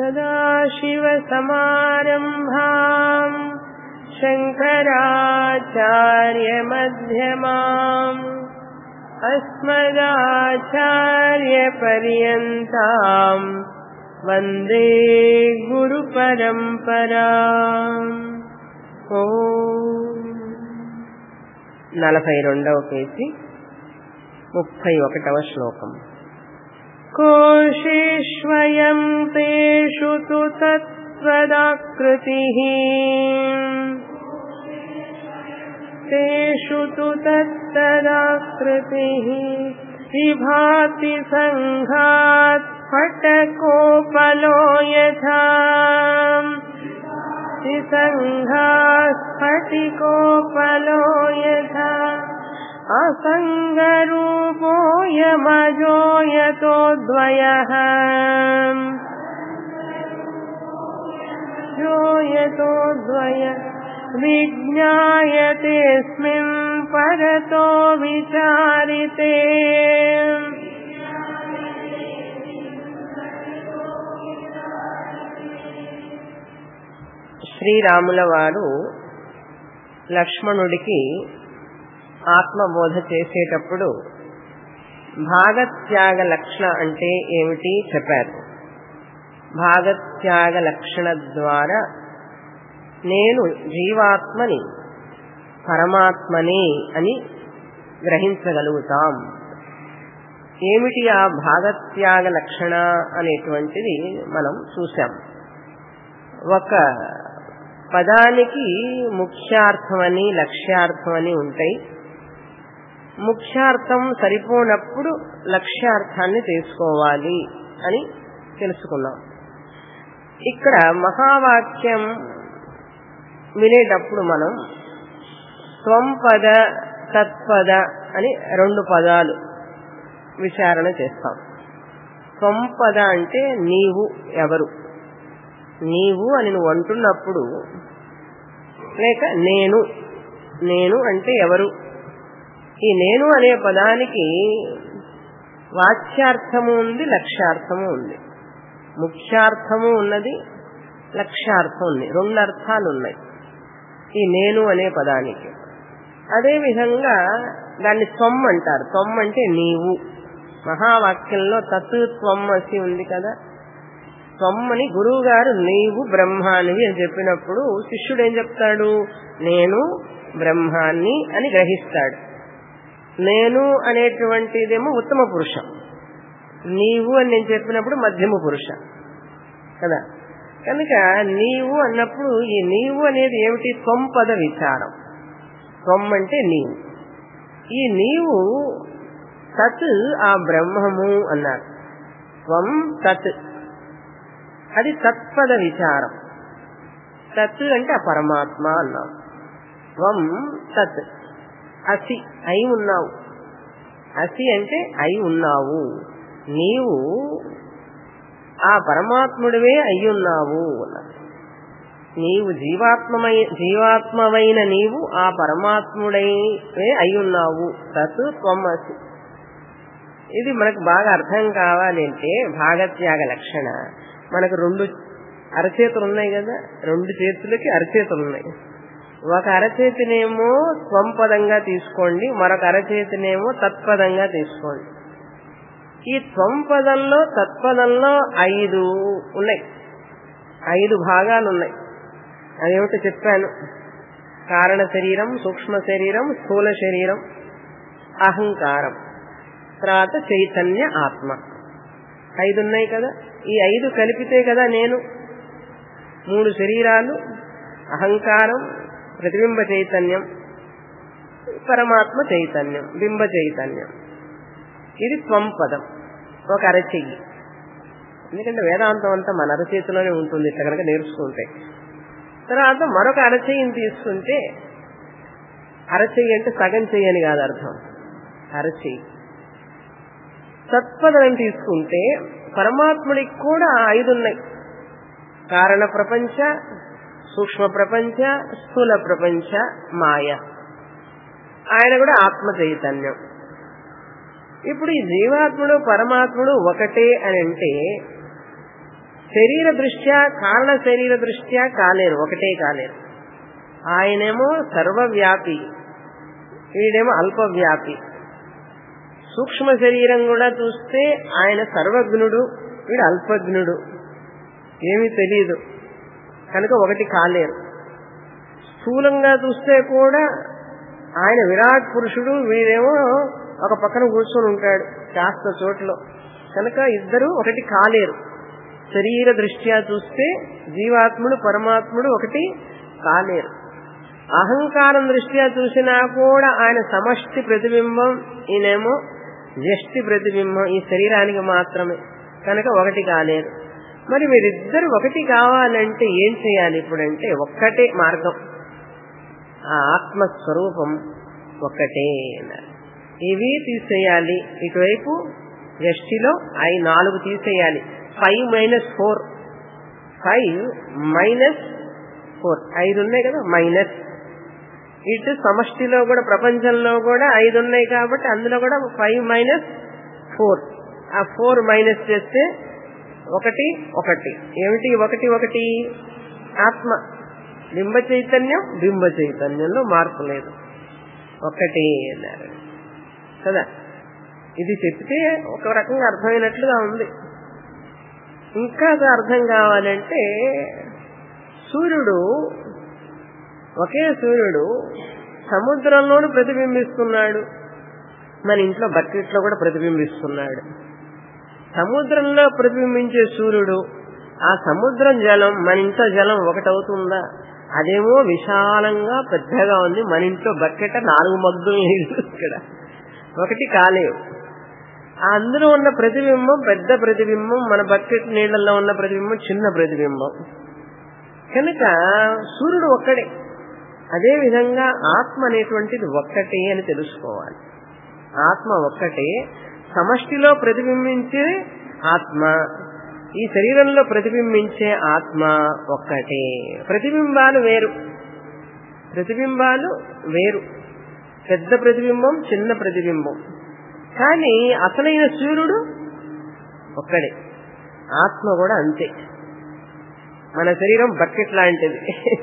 सदाशिवसमारम्भाम् शङ्कराचार्यमध्यमाम् अस्मदाचार्यपर्यन्ताम् वन्दे गुरुपरम्पराम् ఓ నలభై రెండవ పేజీ ముప్పై ఒకటవ శ్లోకం కోశేష్వయం తేషు తు తత్వదాకృతిः तेषु तु तत्तदाकृतिः विभाति सङ्घात् स्फटकोपलो यथा स्फटिकोपलो यथा असङ्गरूपोऽयमजो यतो द्वयः जो यतो द्वय विज्ञायतेऽस्मिन् परतो विचारिते శ్రీరాముల వారు లక్ష్మణుడికి ఆత్మబోధ చేసేటప్పుడు భాగత్యాగ లక్షణ అంటే ఏమిటి చెప్పారు భాగత్యాగ లక్షణ ద్వారా నేను జీవాత్మని పరమాత్మని అని గ్రహించగలుగుతాం ఏమిటి ఆ భాగత్యాగ లక్షణ అనేటువంటిది మనం చూసాం ఒక పదానికి ముఖ్యార్థమని లక్ష్యార్థమని ఉంటాయి ముఖ్యార్థం సరిపోనప్పుడు లక్ష్యార్థాన్ని తీసుకోవాలి అని తెలుసుకున్నాం ఇక్కడ మహావాక్యం వినేటప్పుడు మనం స్వంపద తత్పద అని రెండు పదాలు విచారణ చేస్తాం స్వంపద అంటే నీవు ఎవరు నీవు అని నువ్వు అంటున్నప్పుడు లేక నేను నేను అంటే ఎవరు ఈ నేను అనే పదానికి వాచ్యార్థము ఉంది లక్ష్యార్థము ఉంది ముఖ్యార్థము ఉన్నది లక్ష్యార్థం ఉంది రెండు అర్థాలు ఉన్నాయి ఈ నేను అనే పదానికి అదే విధంగా దాన్ని త్వం అంటారు త్వం అంటే నీవు మహావాక్యంలో తత్ త్వం అసి ఉంది కదా త్వమ్మని గురువు గారు నీవు బ్రహ్మానివి అని చెప్పినప్పుడు శిష్యుడు ఏం చెప్తాడు నేను బ్రహ్మాన్ని అని గ్రహిస్తాడు నేను అనేటువంటిదేమో ఉత్తమ పురుషం నీవు అని నేను చెప్పినప్పుడు మధ్యమ పురుష కదా కనుక నీవు అన్నప్పుడు ఈ నీవు అనేది ఏమిటి త్వంపద విచారం త్వం అంటే నీవు ఈ నీవు తత్ ఆ బ్రహ్మము అన్నారు త్వం తత్ అది తత్పద విచారం తత్ అంటే ఆ పరమాత్మ అన్నాం త్వం తత్ అసి అయి ఉన్నావు అసి అంటే అయి ఉన్నావు నీవు ఆ పరమాత్ముడివే అయ్యున్నావు అన్నారు నీవు జీవాత్మమై జీవాత్మవైన నీవు ఆ పరమాత్ముడైవే అయ్యున్నావు తత్ త్వమసి ఇది మనకు బాగా అర్థం కావాలి అంటే భాగత్యాగ లక్షణ మనకు రెండు అరచేతులు ఉన్నాయి కదా రెండు చేతులకి అరచేతులు ఉన్నాయి ఒక అరచేతినేమో స్వంపదంగా తీసుకోండి మరొక అరచేతినేమో తత్పదంగా తీసుకోండి ఈ త్వంపదంలో తత్పదంలో ఐదు ఉన్నాయి ఐదు భాగాలు ఉన్నాయి అదేమిటో చెప్పాను కారణ శరీరం సూక్ష్మ శరీరం స్థూల శరీరం అహంకారం తర్వాత చైతన్య ఆత్మ ఐదు ఉన్నాయి కదా ఈ ఐదు కలిపితే కదా నేను మూడు శరీరాలు అహంకారం ప్రతిబింబ చైతన్యం పరమాత్మ చైతన్యం బింబ చైతన్యం ఇది త్వంపదం ఒక అరచెయ్యి ఎందుకంటే వేదాంతం అంతా మన అరచేతిలోనే ఉంటుంది ఇట్లా కనుక నేర్చుకుంటే తర్వాత మరొక అరచెయ్యిని తీసుకుంటే అరచెయ్యి అంటే సగం చెయ్యని కాదు అర్థం అరచెయ్యి తత్పదం తీసుకుంటే పరమాత్ముడికి కూడా ఐదు ఉన్నాయి కారణ ప్రపంచ సూక్ష్మ ప్రపంచ స్థూల ప్రపంచ మాయ ఆయన కూడా ఆత్మ చైతన్యం ఇప్పుడు ఈ జీవాత్ముడు పరమాత్ముడు ఒకటే అని అంటే శరీర దృష్ట్యా కారణ శరీర దృష్ట్యా కాలేరు ఒకటే కాలేరు ఆయనేమో సర్వవ్యాపి వీడేమో అల్పవ్యాపి సూక్ష్మ శరీరం కూడా చూస్తే ఆయన సర్వజ్ఞుడు వీడు అల్పజ్ఞుడు ఏమీ తెలియదు కనుక ఒకటి కాలేరు స్థూలంగా చూస్తే కూడా ఆయన విరాట్ పురుషుడు వీడేమో ఒక పక్కన కూర్చొని ఉంటాడు కాస్త చోట్లో కనుక ఇద్దరు ఒకటి కాలేరు శరీర దృష్ట్యా చూస్తే జీవాత్ముడు పరమాత్ముడు ఒకటి కాలేరు అహంకారం దృష్ట్యా చూసినా కూడా ఆయన సమష్టి ప్రతిబింబం ఈయనేమో వ్యష్టి ప్రతిబింబం ఈ శరీరానికి మాత్రమే కనుక ఒకటి కాలేరు మరి మీరిద్దరు ఒకటి కావాలంటే ఏం చేయాలి ఇప్పుడంటే ఒక్కటే మార్గం ఆ ఆత్మస్వరూపం ఒక్కటే అన్నారు ఇవి తీసేయాలి ఇటువైపు వ్యష్టిలో ఐ నాలుగు తీసేయాలి five minus four five minus four ఐదు ఉన్నాయి కదా మైనస్ ఇటు సమష్టిలో కూడా ప్రపంచంలో కూడా ఐదు ఉన్నాయి కాబట్టి అందులో కూడా ఫైవ్ మైనస్ ఫోర్ ఆ ఫోర్ మైనస్ చేస్తే ఒకటి ఒకటి ఏమిటి ఒకటి ఒకటి ఆత్మ బింబ చైతన్యం బింబ చైతన్యంలో మార్పు లేదు ఒకటి అన్నారు కదా ఇది చెప్తే ఒక రకంగా అర్థమైనట్లుగా ఉంది ఇంకా అది అర్థం కావాలంటే సూర్యుడు ఒకే సూర్యుడు సముద్రంలోనూ ప్రతిబింబిస్తున్నాడు మన ఇంట్లో బకెట్లో కూడా ప్రతిబింబిస్తున్నాడు సముద్రంలో ప్రతిబింబించే సూర్యుడు ఆ సముద్రం జలం మన ఇంట్లో జలం ఒకటవుతుందా అదేమో విశాలంగా పెద్దగా ఉంది మన ఇంట్లో బకెట్ నాలుగు మగ్గులు నీళ్లు ఇక్కడ ఒకటి కాలేవు అందులో ఉన్న ప్రతిబింబం పెద్ద ప్రతిబింబం మన బకెట్ నీళ్లలో ఉన్న ప్రతిబింబం చిన్న ప్రతిబింబం కనుక సూర్యుడు ఒక్కడే అదే విధంగా ఆత్మ అనేటువంటిది ఒక్కటే అని తెలుసుకోవాలి ఆత్మ ఒక్కటే సమష్టిలో ప్రతిబింబించే ఆత్మ ఈ శరీరంలో ప్రతిబింబించే ఆత్మ ఒక్కటే ప్రతిబింబాలు వేరు ప్రతిబింబాలు వేరు పెద్ద ప్రతిబింబం చిన్న ప్రతిబింబం కానీ అసలైన సూర్యుడు ఒక్కడే ఆత్మ కూడా అంతే మన శరీరం బకెట్ లాంటిది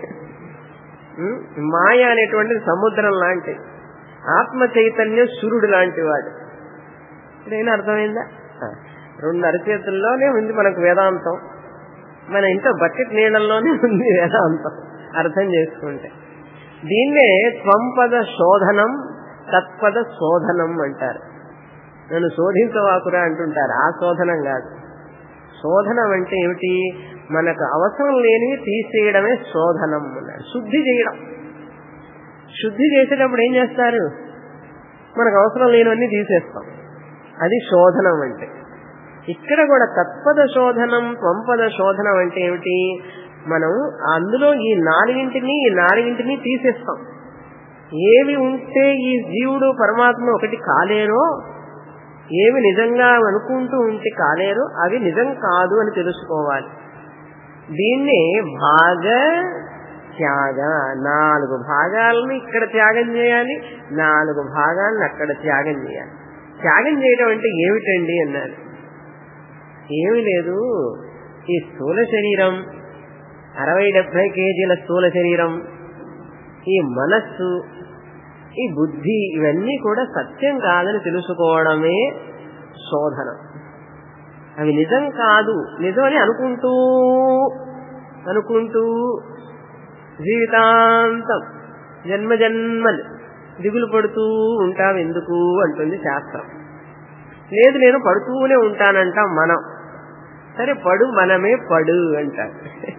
మాయ అనేటువంటిది సముద్రం లాంటిది ఆత్మ చైతన్యం సూర్యుడు లాంటి వాడు ఇదేనా అర్థమైందా రెండు అరచేతుల్లోనే ఉంది మనకు వేదాంతం మన ఇంట్లో బకెట్ నీళ్ళల్లోనే ఉంది వేదాంతం అర్థం చేసుకుంటే దీన్నే త్వంపద శోధనం తత్పద శోధనం అంటారు నన్ను శోధించవాకురా అంటుంటారు ఆ శోధనం కాదు శోధనం అంటే ఏమిటి మనకు అవసరం లేనివి తీసేయడమే శోధనం అన్నారు శుద్ధి చేయడం శుద్ధి చేసేటప్పుడు ఏం చేస్తారు మనకు అవసరం లేనివన్నీ తీసేస్తాం అది శోధనం అంటే ఇక్కడ కూడా తత్పద శోధనం త్వంపద శోధనం అంటే ఏమిటి మనం అందులో ఈ నాలుగింటిని ఈ నాలుగింటిని తీసేస్తాం ఏవి ఉంటే ఈ జీవుడు పరమాత్మ ఒకటి కాలేరో ఏవి నిజంగా అనుకుంటూ ఉంటే కాలేరో అవి నిజం కాదు అని తెలుసుకోవాలి దీన్ని భాగ త్యాగ నాలుగు భాగాలను ఇక్కడ త్యాగం చేయాలి నాలుగు భాగాలను అక్కడ త్యాగం చేయాలి త్యాగం చేయడం అంటే ఏమిటండి అన్నారు ఏమి లేదు ఈ స్థూల శరీరం అరవై డెబ్బై కేజీల స్థూల శరీరం ఈ మనస్సు ఈ బుద్ధి ఇవన్నీ కూడా సత్యం కాదని తెలుసుకోవడమే శోధన అవి నిజం కాదు నిజమని అనుకుంటూ అనుకుంటూ జీవితాంతం జన్మ జన్మలు దిగులు పడుతూ ఉంటాం ఎందుకు అంటుంది శాస్త్రం లేదు నేను పడుతూనే ఉంటానంటాం మనం సరే పడు మనమే పడు అంటారు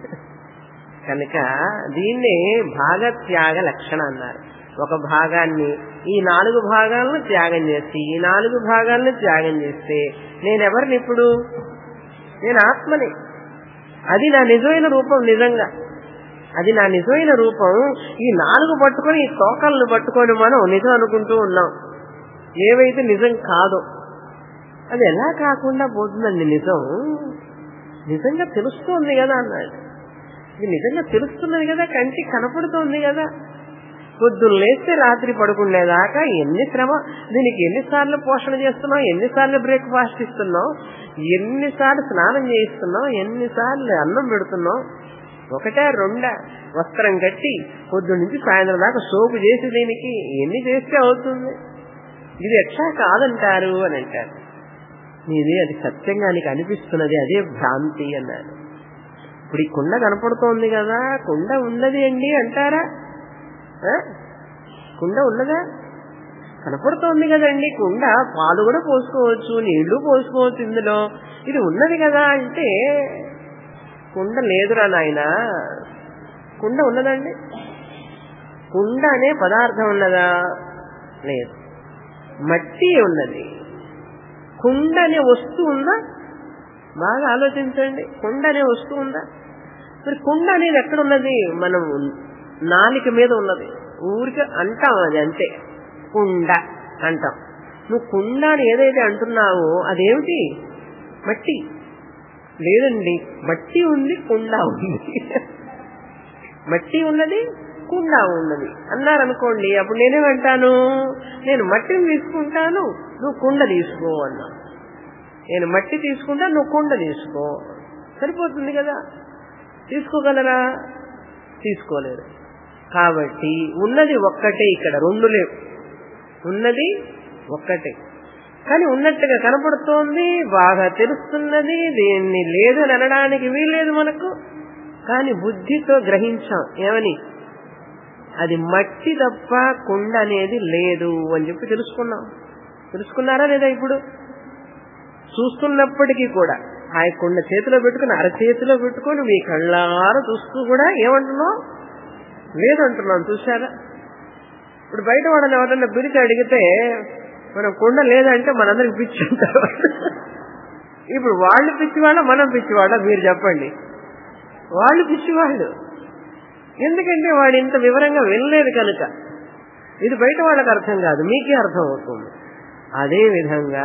కనుక దీన్నే భాగత్యాగ లక్షణ అన్నారు ఒక భాగాన్ని ఈ నాలుగు భాగాలను త్యాగం చేసి ఈ నాలుగు భాగాలను త్యాగం చేస్తే నేనెవరిని ఇప్పుడు నేను ఆత్మని అది నా నిజమైన రూపం నిజంగా అది నా నిజమైన రూపం ఈ నాలుగు పట్టుకొని ఈ తోకలను పట్టుకొని మనం నిజం అనుకుంటూ ఉన్నాం ఏవైతే నిజం కాదో అది ఎలా కాకుండా పోతుందండి నిజం నిజంగా తెలుస్తోంది కదా అన్నాడు ఇది నిజంగా తెలుస్తున్నది కదా కంటికి కనపడుతోంది కదా పొద్దున్న లేస్తే రాత్రి పడుకునేదాకా ఎన్ని శ్రమ దీనికి ఎన్నిసార్లు పోషణ చేస్తున్నావు ఎన్నిసార్లు బ్రేక్ఫాస్ట్ ఇస్తున్నావు ఎన్నిసార్లు స్నానం చేయిస్తున్నావు ఎన్నిసార్లు అన్నం పెడుతున్నావు ఒకటే రెండా వస్త్రం కట్టి పొద్దు నుంచి సాయంత్రం దాకా సోపు చేసి దీనికి ఎన్ని చేస్తే అవుతుంది ఇది ఎట్లా కాదంటారు అని అంటారు నీది అది సత్యంగా నీకు అనిపిస్తున్నది అదే భ్రాంతి అన్నారు ఇప్పుడు ఈ కుండ కనపడుతోంది కదా కుండ ఉన్నది అండి అంటారా ఆ? కుండ ఉన్నదా కనపడుతోంది కదండి కుండ పాలు కూడా పోసుకోవచ్చు నీళ్లు పోసుకోవచ్చు ఇందులో ఇది ఉన్నది కదా అంటే కుండ లేదురా నాయన కుండ ఉన్నదండి కుండ అనే పదార్థం ఉన్నదా లేదు మట్టి ఉన్నది కుండ అనే వస్తువు ఉందా బాగా ఆలోచించండి కుండ అనే వస్తువు ఉందా మరి కుండ అనేది ఎక్కడ ఉన్నది మనం నాలిక మీద ఉన్నది ఊరికి అంటాం అది అంతే కుండ అంటాం నువ్వు కుండ అని ఏదైతే అంటున్నావో అదేమిటి మట్టి లేదండి మట్టి ఉంది కుండ ఉంది మట్టి ఉన్నది కుండ ఉన్నది అన్నారనుకోండి అప్పుడు నేనేమంటాను నేను మట్టిని తీసుకుంటాను నువ్వు కుండ తీసుకో అన్నా నేను మట్టి తీసుకుంటా నువ్వు కుండ తీసుకో సరిపోతుంది కదా తీసుకోగలరా తీసుకోలేరు కాబట్టి ఉన్నది ఒక్కటే ఇక్కడ రెండు లేవు ఉన్నది ఒక్కటే కానీ ఉన్నట్టుగా కనపడుతోంది బాగా తెలుస్తున్నది దీన్ని లేదు అని అనడానికి వీల్లేదు మనకు కానీ బుద్ధితో గ్రహించాం ఏమని అది మట్టి తప్ప కుండ అనేది లేదు అని చెప్పి తెలుసుకున్నాం తెలుసుకున్నారా లేదా ఇప్పుడు చూస్తున్నప్పటికీ కూడా ఆ కుండ చేతిలో పెట్టుకుని అరచేతిలో పెట్టుకొని మీ కళ్ళారా చూస్తూ కూడా ఏమంటున్నాం లేదంటున్నాం చూసారా ఇప్పుడు బయట వాళ్ళని ఎవరన్నా పిలిచి అడిగితే మనం కుండ లేదంటే మనందరికి పిచ్చి ఉంటారు ఇప్పుడు వాళ్ళు పిచ్చివాళ్ళ మనం పిచ్చివాళ్ళ మీరు చెప్పండి వాళ్ళు పిచ్చివాళ్ళు ఎందుకంటే వాడు ఇంత వివరంగా వెళ్ళలేదు కనుక ఇది బయట వాళ్ళకి అర్థం కాదు మీకే అర్థం అవుతుంది అదే విధంగా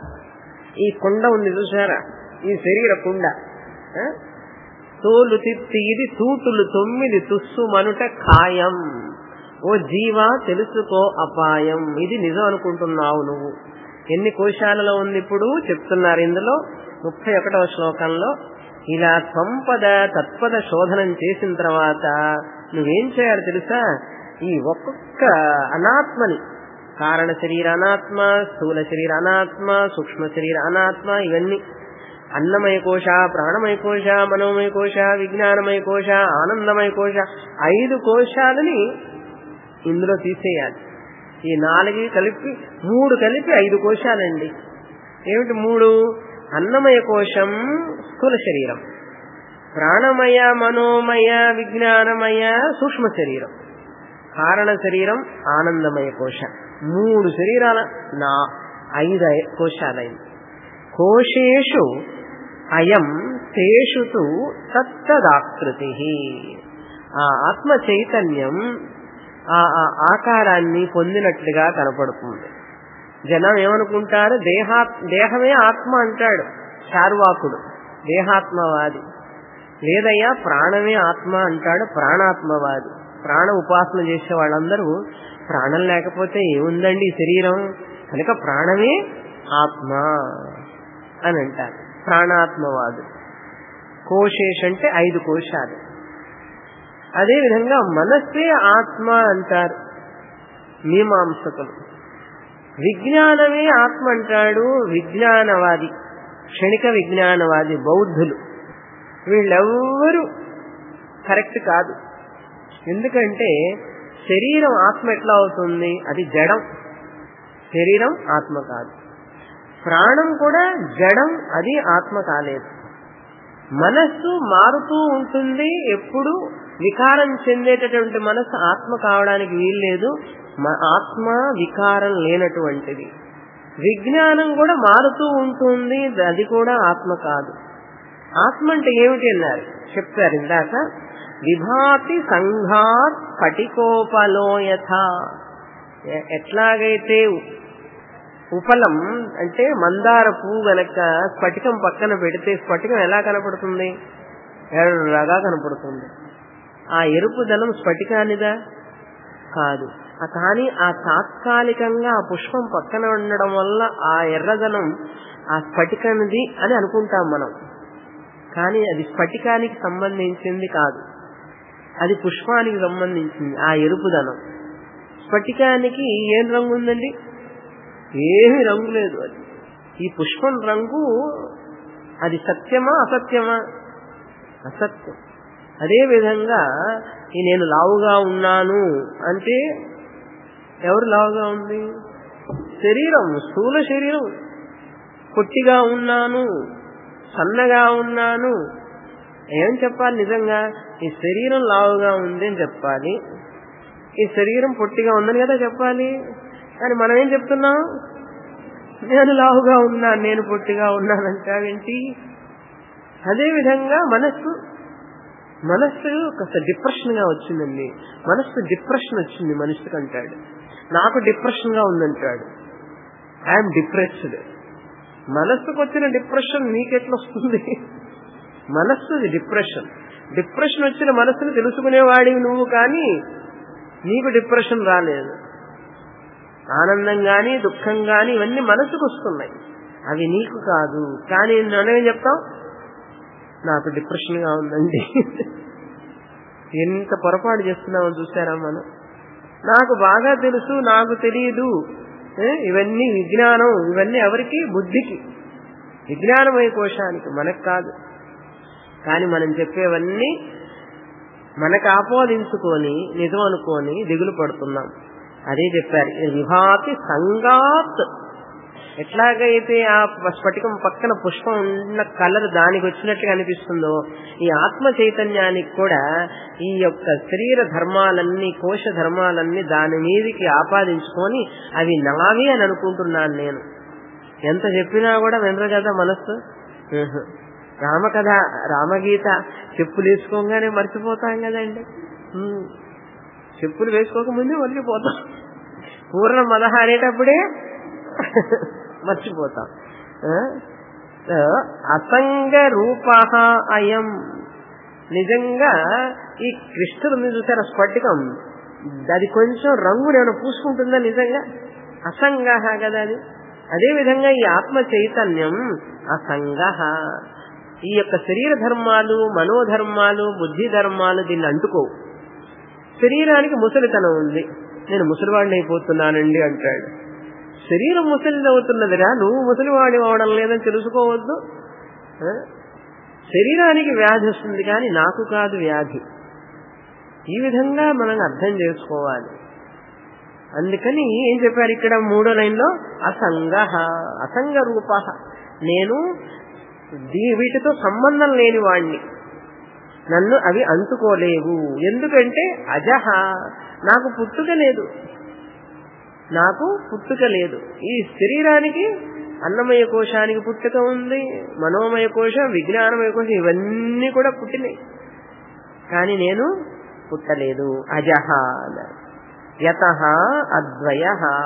ఈ కుండ ఉంది చూసారా ఈ శరీర కుండ ఆ? తోలు తిత్తి ఇది తూటులు తొమ్మిది తుస్సు మనుట ఖాయం ఓ జీవా తెలుసుకో అపాయం ఇది నిజం అనుకుంటున్నావు నువ్వు ఎన్ని కోశాలలో ఉంది ఇప్పుడు చెప్తున్నారు ఇందులో ముప్పై ఒకటవ శ్లోకంలో ఇలా సంపద తత్పద శోధనం చేసిన తర్వాత నువ్వేం చేయాలి తెలుసా ఈ ఒక్కొక్క అనాత్మని కారణ శరీర అనాత్మ స్థూల శరీర అనాత్మ సూక్ష్మ శరీర అనాత్మ ఇవన్నీ అన్నమయ కోశ ప్రాణమయ కోశ మనోమయ కోశ విజ్ఞానమయ కోశ ఆనందమయ కోశ ఐదు కోశాలని ఇందులో తీసేయాలి ఈ నాలుగు కలిపి మూడు కలిపి ఐదు కోశాలండి ఏమిటి మూడు అన్నమయ కోశం స్థూల శరీరం ప్రాణమయ మనోమయ విజ్ఞానమయ సూక్ష్మ శరీరం కారణ శరీరం ఆనందమయ కోశ మూడు శరీరాల నా ఐదు కోశాలైంది కోశేషు అయం తేషు తు తత్తదాకృతి ఆ ఆత్మ చైతన్యం ఆ ఆ ఆకారాన్ని పొందినట్లుగా కనపడుతుంది జనం ఏమనుకుంటారు దేహా దేహమే ఆత్మ అంటాడు చార్వాకుడు దేహాత్మవాది లేదయ్యా ప్రాణమే ఆత్మ అంటాడు ప్రాణాత్మవాది ప్రాణ ఉపాసన చేసే వాళ్ళందరూ ప్రాణం లేకపోతే ఏముందండి ఈ శరీరం కనుక ప్రాణమే ఆత్మ అని అంటారు ప్రాణాత్మవాదు కోశేష్ అంటే ఐదు కోశాలు అదే విధంగా మనస్సే ఆత్మ అంటారు మీమాంసకులు విజ్ఞానమే ఆత్మ అంటాడు విజ్ఞానవాది క్షణిక విజ్ఞానవాది బౌద్ధులు వీళ్ళెవ్వరూ కరెక్ట్ కాదు ఎందుకంటే శరీరం ఆత్మ ఎట్లా అవుతుంది అది జడం శరీరం ఆత్మ కాదు ప్రాణం కూడా జడం అది ఆత్మ కాలేదు మనస్సు మారుతూ ఉంటుంది ఎప్పుడు వికారం చెందేటటువంటి మనస్సు ఆత్మ కావడానికి వీల్లేదు మ- ఆత్మ వికారం లేనటువంటిది విజ్ఞానం కూడా మారుతూ ఉంటుంది అది కూడా ఆత్మ కాదు ఆత్మ అంటే ఏమిటి అన్నారు చెప్తారు ఇందాక విభాతి సంఘాత్ పటికోపలోయథ ఎ- ఎట్లాగైతే ఉపలం అంటే మందార పువ్వు గనక స్ఫటికం పక్కన పెడితే స్ఫటికం ఎలా కనపడుతుంది ఎర్రగా కనపడుతుంది ఆ ఎరుపు ధనం స్ఫటికానిదా కాదు ఆ కానీ ఆ తాత్కాలికంగా ఆ పుష్పం పక్కన ఉండడం వల్ల ఆ ఎర్రదనం ఆ స్ఫటికనిది అని అనుకుంటాం మనం కానీ అది స్ఫటికానికి సంబంధించింది కాదు అది పుష్పానికి సంబంధించింది ఆ ఎరుపుదనం స్ఫటికానికి ఏం రంగు ఉందండి ఏమి రంగు లేదు అది ఈ పుష్పం రంగు అది సత్యమా అసత్యమా అసత్యం అదే విధంగా ఈ నేను లావుగా ఉన్నాను అంటే ఎవరు లావుగా ఉంది శరీరం స్థూల శరీరం పొట్టిగా ఉన్నాను సన్నగా ఉన్నాను ఏం చెప్పాలి నిజంగా ఈ శరీరం లావుగా ఉంది అని చెప్పాలి ఈ శరీరం పొట్టిగా ఉందని కదా చెప్పాలి కానీ మనం ఏం చెప్తున్నాం నేను లావుగా ఉన్నాను నేను పొట్టిగా ఉన్నానంటావేంటి అదే విధంగా మనస్సు మనస్సు కాస్త డిప్రెషన్ గా వచ్చిందండి మనస్సు డిప్రెషన్ వచ్చింది మనిషికి అంటాడు నాకు డిప్రెషన్ గా ఉందంటాడు ఐఎమ్ డిప్రెస్డ్ మనస్సుకు వచ్చిన డిప్రెషన్ నీకెట్లా వస్తుంది మనస్సు డిప్రెషన్ డిప్రెషన్ వచ్చిన మనస్సును తెలుసుకునేవాడివి నువ్వు కానీ నీకు డిప్రెషన్ రాలేదు ఆనందం గాని దుఃఖం గాని ఇవన్నీ మనసుకు వస్తున్నాయి అవి నీకు కాదు కానీ నేనేం చెప్తాం నాకు డిప్రెషన్ గా ఉందండి ఎంత పొరపాటు చేస్తున్నామో చూసారా మనం నాకు బాగా తెలుసు నాకు తెలియదు ఇవన్నీ విజ్ఞానం ఇవన్నీ ఎవరికి బుద్ధికి విజ్ఞానమయ కోశానికి మనకు కాదు కానీ మనం చెప్పేవన్నీ మనకు ఆపోదించుకొని నిజం అనుకొని దిగులు పడుతున్నాం అదే చెప్పారు విభాతి సంగాత్ ఎట్లాగైతే ఆ స్ఫటికం పక్కన పుష్పం ఉన్న కలర్ దానికి వచ్చినట్టుగా అనిపిస్తుందో ఈ ఆత్మ చైతన్యానికి కూడా ఈ యొక్క శరీర ధర్మాలన్నీ కోశ ధర్మాలన్నీ దాని మీదికి ఆపాదించుకొని అవి నావి అని అనుకుంటున్నాను నేను ఎంత చెప్పినా కూడా వినరు కదా మనస్సు రామకథ రామగీత చెప్పులు వేసుకోగానే మర్చిపోతాం కదండి చెప్పులు వేసుకోక ముందే మర్చిపోతాం పూర్ణ మదహ అనేటప్పుడే మర్చిపోతాం అసంగ రూప అయం నిజంగా ఈ కృష్ణుడు మీద చూసారా స్ఫటికం అది కొంచెం రంగు నేను పూసుకుంటుందా నిజంగా అసంగ కదా అది అదే విధంగా ఈ ఆత్మ చైతన్యం అసంగ ఈ యొక్క శరీర ధర్మాలు మనోధర్మాలు బుద్ధి ధర్మాలు దీన్ని అంటుకోవు శరీరానికి ముసలితనం ఉంది నేను ముసలివాడిని అయిపోతున్నానండి అంటాడు శరీరం ముసలి అవుతున్నదిరా నువ్వు ముసలివాడి అవడం లేదని తెలుసుకోవద్దు శరీరానికి వ్యాధి వస్తుంది కానీ నాకు కాదు వ్యాధి ఈ విధంగా మనం అర్థం చేసుకోవాలి అందుకని ఏం చెప్పారు ఇక్కడ మూడో లైన్లో అసంగ అసంగ రూప నేను వీటితో సంబంధం లేని వాణ్ణి నన్ను అవి అంటుకోలేవు ఎందుకంటే అజహ నాకు పుట్టుక లేదు నాకు పుట్టుక లేదు ఈ శరీరానికి అన్నమయ కోశానికి పుట్టుక ఉంది మనోమయ కోశం విజ్ఞానమయ కోశం ఇవన్నీ కూడా పుట్టినాయి కానీ నేను పుట్టలేదు అజహ యత అద్వయ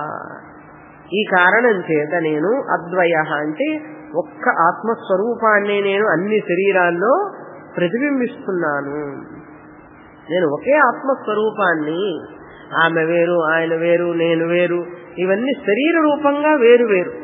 ఈ కారణం చేత నేను అద్వయ అంటే ఒక్క ఆత్మస్వరూపాన్ని నేను అన్ని శరీరాల్లో ప్రతిబింబిస్తున్నాను నేను ఒకే ఆత్మస్వరూపాన్ని ఆమె వేరు ఆయన వేరు నేను వేరు ఇవన్నీ శరీర రూపంగా వేరు వేరు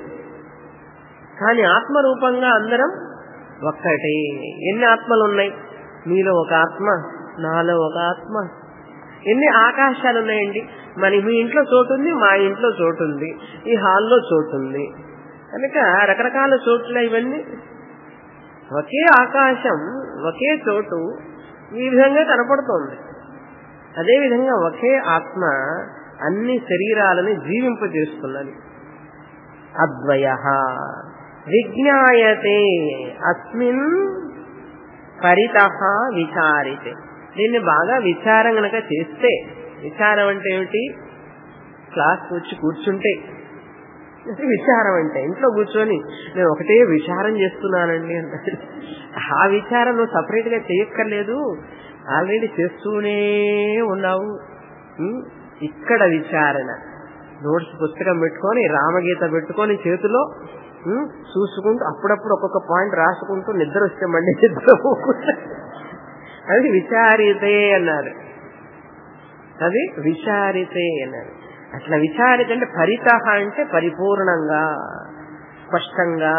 కానీ ఆత్మ రూపంగా అందరం ఒక్కటే ఎన్ని ఆత్మలు ఉన్నాయి మీలో ఒక ఆత్మ నాలో ఒక ఆత్మ ఎన్ని ఆకాశాలు ఉన్నాయండి మరి మీ ఇంట్లో చోటు ఉంది మా ఇంట్లో చోటు ఉంది ఈ హాల్లో చోటు ఉంది కనుక రకరకాల చోట్ల ఇవన్నీ ఒకే ఆకాశం ఒకే చోటు ఈ విధంగా కనపడుతోంది అదేవిధంగా ఒకే ఆత్మ అన్ని శరీరాలని జీవింపజేస్తున్నది అద్వయ విజ్ఞాయతే అస్మిన్ పరిత విచారితే దీన్ని బాగా విచారం గనక చేస్తే విచారం అంటే ఏమిటి క్లాస్ వచ్చి కూర్చుంటే విచారం అంటే ఇంట్లో కూర్చొని నేను ఒకటే విచారం చేస్తున్నానండి అంటే ఆ విచారం నువ్వు సపరేట్ గా చేయక్కర్లేదు ఆల్రెడీ చేస్తూనే ఉన్నావు ఇక్కడ విచారణ నోట్స్ పుస్తకం పెట్టుకొని రామగీత పెట్టుకొని చేతిలో చూసుకుంటూ అప్పుడప్పుడు ఒక్కొక్క పాయింట్ రాసుకుంటూ నిద్ర వస్తే మళ్ళీ నిద్ర అది విచారితే అన్నారు అది విచారితే అన్నారు అట్లా విచారిత అంటే పరిత అంటే పరిపూర్ణంగా స్పష్టంగా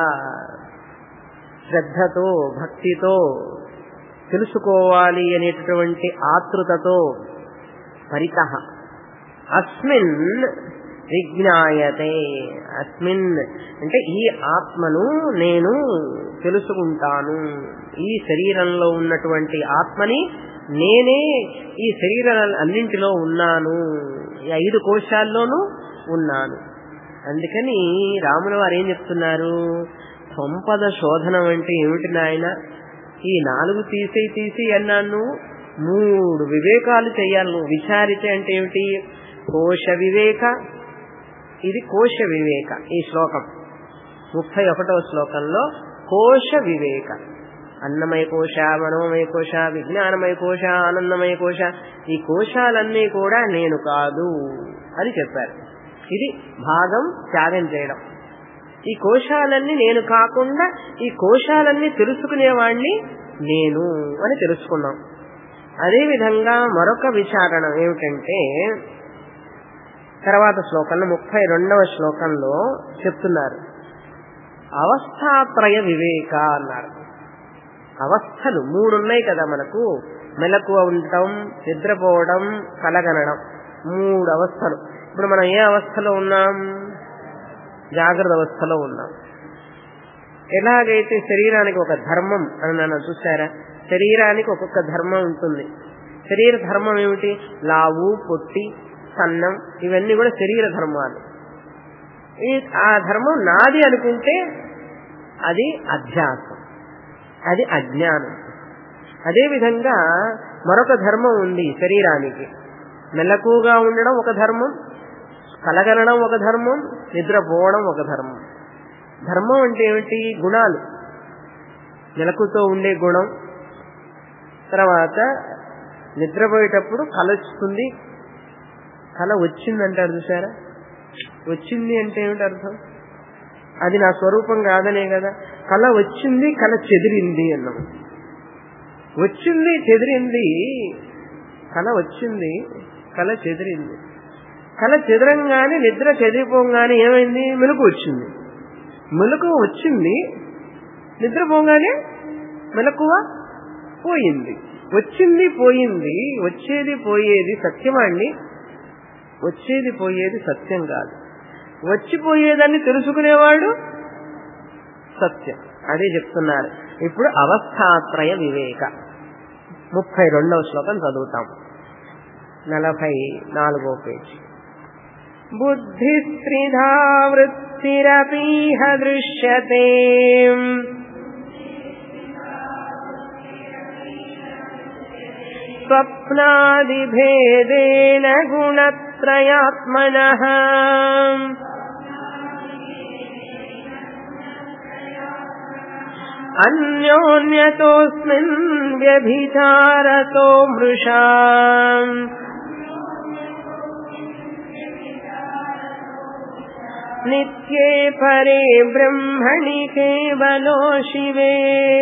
శ్రద్ధతో భక్తితో తెలుసుకోవాలి అనేటటువంటి ఆతృతతో పరిత అస్మిన్ విజ్ఞాయతే అస్మిన్ అంటే ఈ ఆత్మను నేను తెలుసుకుంటాను ఈ శరీరంలో ఉన్నటువంటి ఆత్మని నేనే ఈ శరీరాల అన్నింటిలో ఉన్నాను ఈ ఐదు కోశాల్లోనూ ఉన్నాను అందుకని రాముల వారు ఏం చెప్తున్నారు సంపద శోధనం అంటే ఏమిటి నాయన ఈ నాలుగు తీసి తీసి అన్నాను మూడు వివేకాలు చేయాలి నువ్వు విచారితే అంటే ఏమిటి కోశ వివేక ఇది కోశ వివేక ఈ శ్లోకం ముప్పై ఒకటవ శ్లోకంలో కోశ వివేక అన్నమయ కోశ మనోమయ కోశ విజ్ఞానమయ కోశ ఆనందమయ కోశ ఈ కోశాలన్నీ కూడా నేను కాదు అని చెప్పారు ఇది భాగం త్యాగం చేయడం ఈ కోశాలన్నీ నేను కాకుండా ఈ కోశాలన్నీ తెలుసుకునేవాణ్ణి నేను అని తెలుసుకున్నాం అదేవిధంగా మరొక విచారణ ఏమిటంటే తర్వాత శ్లోకంలో ముప్పై రెండవ శ్లోకంలో చెప్తున్నారు అవస్థాత్రయ వివేక అన్నారు అవస్థలు మూడున్నాయి కదా మనకు మెలకువ ఉండటం నిద్రపోవడం కలగనడం మూడు అవస్థలు ఇప్పుడు మనం ఏ అవస్థలో ఉన్నాం జాగ్రత్త అవస్థలో ఉన్నాం ఎలాగైతే శరీరానికి ఒక ధర్మం అని నన్ను చూసారా శరీరానికి ఒక్కొక్క ధర్మం ఉంటుంది శరీర ధర్మం ఏమిటి లావు పొట్టి సన్నం ఇవన్నీ కూడా శరీర ధర్మాలు ఈ ఆ ధర్మం నాది అనుకుంటే అది అధ్యాసం అది అజ్ఞానం అదేవిధంగా మరొక ధర్మం ఉంది శరీరానికి మెలకుగా ఉండడం ఒక ధర్మం కలగనడం ఒక ధర్మం నిద్రపోవడం ఒక ధర్మం ధర్మం అంటే ఏమిటి గుణాలు మెలకుతో ఉండే గుణం తర్వాత నిద్రపోయేటప్పుడు కల వస్తుంది కళ వచ్చిందంటారు చూసారా వచ్చింది అంటే ఏమిటి అర్థం అది నా స్వరూపం కాదనే కదా కళ వచ్చింది కళ చెదిరింది అన్నాం వచ్చింది చెదిరింది కళ వచ్చింది కళ చెదిరింది కళ చెదరంగానే నిద్ర చెదిరిపోగానే ఏమైంది మెలకు వచ్చింది మెలకు వచ్చింది నిద్రపోగానే మెలకువ పోయింది వచ్చింది పోయింది వచ్చేది పోయేది సత్యమా అండి వచ్చేది పోయేది సత్యం కాదు వచ్చిపోయేదాన్ని తెలుసుకునేవాడు సత్యం అదే చెప్తున్నారు ఇప్పుడు అవస్థాత్రయ వివేక ముప్పై రెండవ శ్లోకం చదువుతాం నలభై నాలుగో పేజీ బుద్ధిస్త్రిధా వృత్తిరపీహ దృశ్యతే స్వప్నాదిభేదేన గుణత్రయాత్మనః అన్యోన్యతోస్మిన్ వ్యభిచారతో మృషా నిత్యే పరే బ్రహ్మణి కేవలో శివే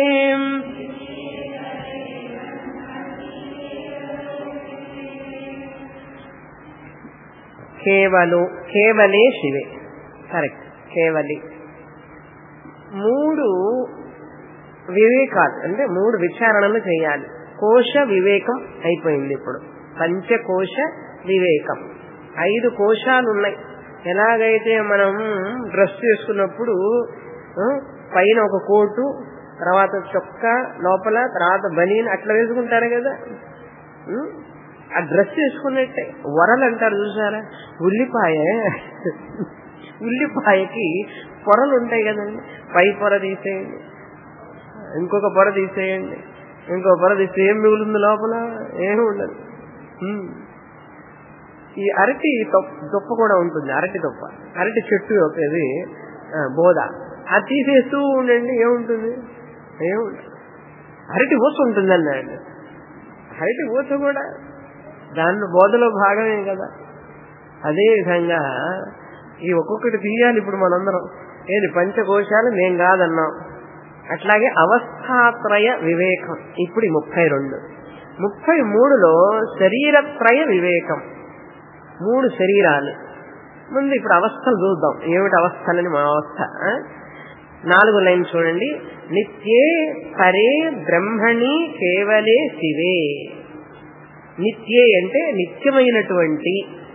కేవలు కేవలే శివే కరెక్ట్ కేవలి మూడు వివేకాలు అంటే మూడు విచారణలు చేయాలి కోశ వివేకం అయిపోయింది ఇప్పుడు పంచకోశ వివేకం ఐదు కోశాలు ఉన్నాయి ఎలాగైతే మనం డ్రెస్ చేసుకున్నప్పుడు ఆ, పైన ఒక కోటు తర్వాత చొక్కా లోపల తర్వాత బనీన్ అట్లా వేసుకుంటారు కదా ఉం? ఆ డ్రెస్ వేసుకున్నట్టే వరలు అంటారు చూసారా ఉల్లిపాయ ఉల్లిపాయకి పొరలు ఉంటాయి కదండి పై పొర తీసేయండి ఇంకొక పొర తీసేయండి ఇంకో పొర తీస్తే ఏం మిగులుంది లోపల ఏమి ఉండదు ఉం. ఈ అరటి తొప్ప దుప్ప కూడా ఉంటుంది అరటి దుప్ప అరటి చెట్టు ఒకది ఆ, బోధ అది తీసేస్తూ ఉండండి ఏముంటుంది ఏముంటుంది అరటి ఊస ఉంటుంది అన్నాడు అరటి ఊస కూడా దాన్ని బోధలో భాగమే కదా అదే విధంగా ఈ ఒక్కొక్కటి తీయాలి ఇప్పుడు మనందరం ఏది పంచకోశాలు మేం కాదన్నాం అట్లాగే అవస్థాత్రయ వివేకం ఇప్పుడు ఈ ముప్పై రెండు ముప్పై మూడులో శరీరత్రయ వివేకం మూడు శరీరాలు ముందు ఇప్పుడు అవస్థలు చూద్దాం ఏమిటి అవస్థలని మా అవస్థ ఆ? నాలుగు లైన్ చూడండి నిత్యే పరే బ్రహ్మణి కేవలే శివే నిత్యే అంటే నిత్యమైనటువంటి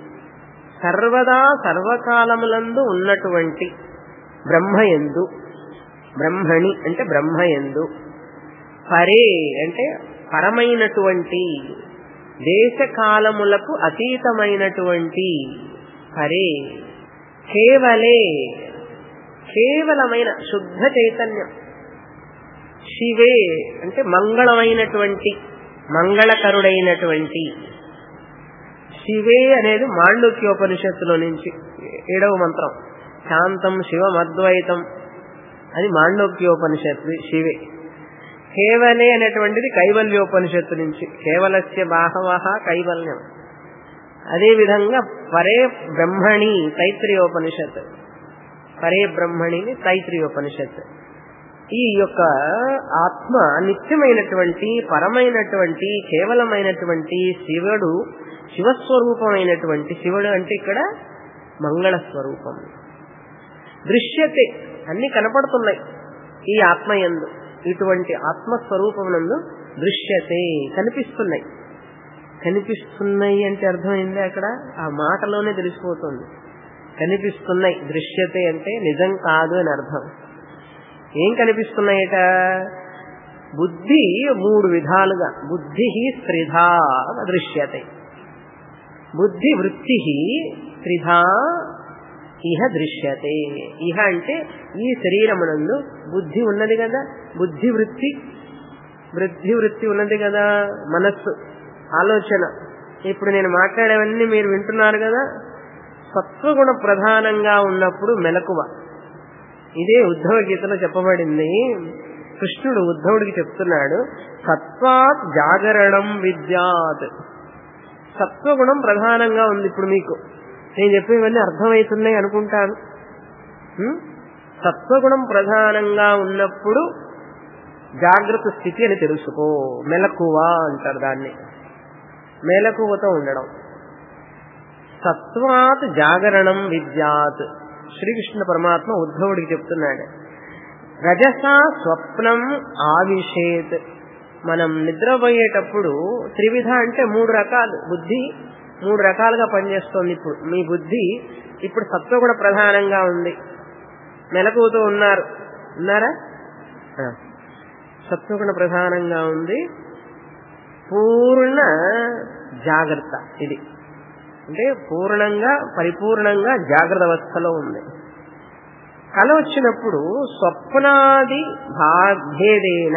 సర్వదా సర్వకాలములందు ఉన్నటువంటి బ్రహ్మయందు బ్రహ్మణి అంటే బ్రహ్మయందు పరే అంటే పరమైనటువంటి దేశకాలములకు అతీతమైనటువంటి పరే కేవలే కేవలమైన శుద్ధ చైతన్యం శివే అంటే మంగళమైనటువంటి మంగళకరుడైనటువంటి శివే అనేది మాండూక్యోపనిషత్తులో నుంచి ఏడవ మంత్రం శాంతం శివం అద్వైతం అది మాండోక్యోపనిషత్తు శివే కేవలే అనేటువంటిది కైవల్యోపనిషత్తు నుంచి కేవలస్య బాహవ కైవల్యం అదే విధంగా పరే బ్రహ్మణి తైత్రీయోపనిషత్ పరే బ్రహ్మణిని తైత్రీయోపనిషత్ ఈ యొక్క ఆత్మ నిత్యమైనటువంటి పరమైనటువంటి కేవలమైనటువంటి శివుడు శివస్వరూపమైనటువంటి శివుడు అంటే ఇక్కడ మంగళ స్వరూపం దృశ్యతే అన్ని కనపడుతున్నాయి ఈ ఆత్మయందు ఇటువంటి ఆత్మస్వరూపమునందు దృశ్యతే కనిపిస్తున్నాయి కనిపిస్తున్నాయి అంటే అర్థమైంది అక్కడ ఆ మాటలోనే తెలిసిపోతుంది కనిపిస్తున్నాయి దృశ్యతే అంటే నిజం కాదు అని అర్థం ఏం కనిపిస్తున్నాయట బుద్ధి మూడు విధాలుగా బుద్ధి త్రిధా దృశ్యతే బుద్ధి వృత్తి త్రిధా ఇహ దృశ్యతే ఇహ అంటే ఈ శరీరమునందు బుద్ధి ఉన్నది కదా బుద్ధి వృత్తి వృద్ధి వృత్తి ఉన్నది కదా మనస్సు ఆలోచన ఇప్పుడు నేను మాట్లాడేవన్నీ మీరు వింటున్నారు కదా సత్వగుణ ప్రధానంగా ఉన్నప్పుడు మెలకువ ఇదే ఉద్ధవ గీతలో చెప్పబడింది కృష్ణుడు ఉద్ధవుడికి చెప్తున్నాడు సత్వాత్ జాగరణం విద్యాత్ సత్వగుణం ప్రధానంగా ఉంది ఇప్పుడు మీకు నేను చెప్పేవన్నీ అర్థమవుతున్నాయి అనుకుంటాను హ్మ్? సత్వగుణం ప్రధానంగా ఉన్నప్పుడు జాగ్రత్త స్థితి అని తెలుసుకో మెలకువ అంటారు దాన్ని మెలకువతో ఉండడం సత్వాత్ జాగరణం విద్యాత్ శ్రీకృష్ణ పరమాత్మ ఉద్ధవుడికి చెప్తున్నాడు రజసా స్వప్నం ఆవిషేత్ మనం నిద్రపోయేటప్పుడు త్రివిధ అంటే మూడు రకాలు బుద్ధి మూడు రకాలుగా పనిచేస్తోంది ఇప్పుడు మీ బుద్ధి ఇప్పుడు సత్వగుణ ప్రధానంగా ఉంది మెలకువతో ఉన్నారు ఉన్నారా ఆ. సత్వగుణ ప్రధానంగా ఉంది పూర్ణ జాగ్రత్త ఇది అంటే పూర్ణంగా పరిపూర్ణంగా జాగ్రత్త అవస్థలో ఉంది కల వచ్చినప్పుడు స్వప్నాది భాభేదేన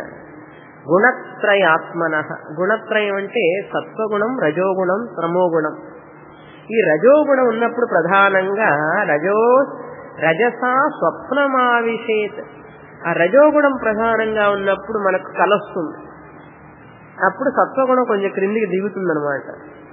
గుణత్రయాత్మన గుణత్రయం అంటే సత్వగుణం రజోగుణం తమోగుణం ఈ రజోగుణం ఉన్నప్పుడు ప్రధానంగా రజో రజసా స్వప్నమావిషేత్ ఆ రజోగుణం ప్రధానంగా ఉన్నప్పుడు మనకు కలొస్తుంది అప్పుడు సత్వగుణం కొంచెం క్రిందికి దిగుతుందనమాట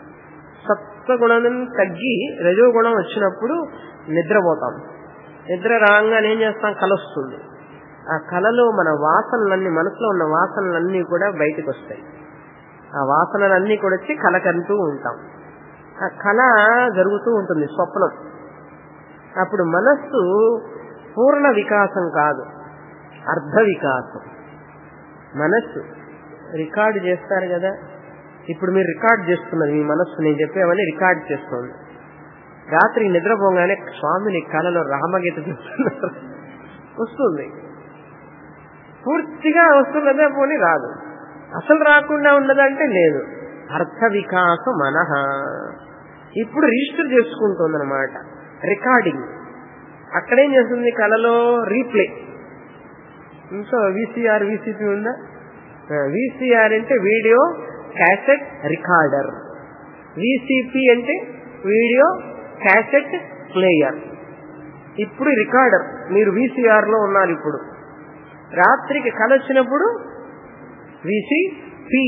సత్వగుణం తగ్గి రజోగుణం వచ్చినప్పుడు నిద్రపోతాం నిద్ర రాగానే ఏం చేస్తాం కలొస్తుంది ఆ కళలో మన వాసనలన్నీ మనసులో ఉన్న వాసనలన్నీ కూడా బయటకు వస్తాయి ఆ వాసనలన్నీ కూడా వచ్చి కళ కంటూ ఉంటాం ఆ కళ జరుగుతూ ఉంటుంది స్వప్నం అప్పుడు మనస్సు పూర్ణ వికాసం కాదు అర్ధ వికాసం మనస్సు రికార్డు చేస్తారు కదా ఇప్పుడు మీరు రికార్డ్ చేస్తున్నది మీ మనస్సు నేను చెప్పేవన్నీ రికార్డ్ చేస్తుంది రాత్రి నిద్రపోగానే స్వామిని కళలో రామగీత చూస్తున్నారు వస్తుంది పూర్తిగా వస్తున్నదే పోని రాదు అసలు రాకుండా ఉన్నదంటే లేదు అర్థ వికాస మనహ ఇప్పుడు రిజిస్టర్ చేసుకుంటుంది అనమాట రికార్డింగ్ అక్కడేం చేస్తుంది కళలో రీప్లే ఇంకా వీసీఆర్ వీసీపీ ఉందా వీసీఆర్ అంటే వీడియో క్యాసెట్ రికార్డర్ వీసీపీ అంటే వీడియో క్యాసెట్ ప్లేయర్ ఇప్పుడు రికార్డర్ మీరు వీసీఆర్ లో ఉన్నారు ఇప్పుడు రాత్రికి కళ వచ్చినప్పుడు వీసీపీ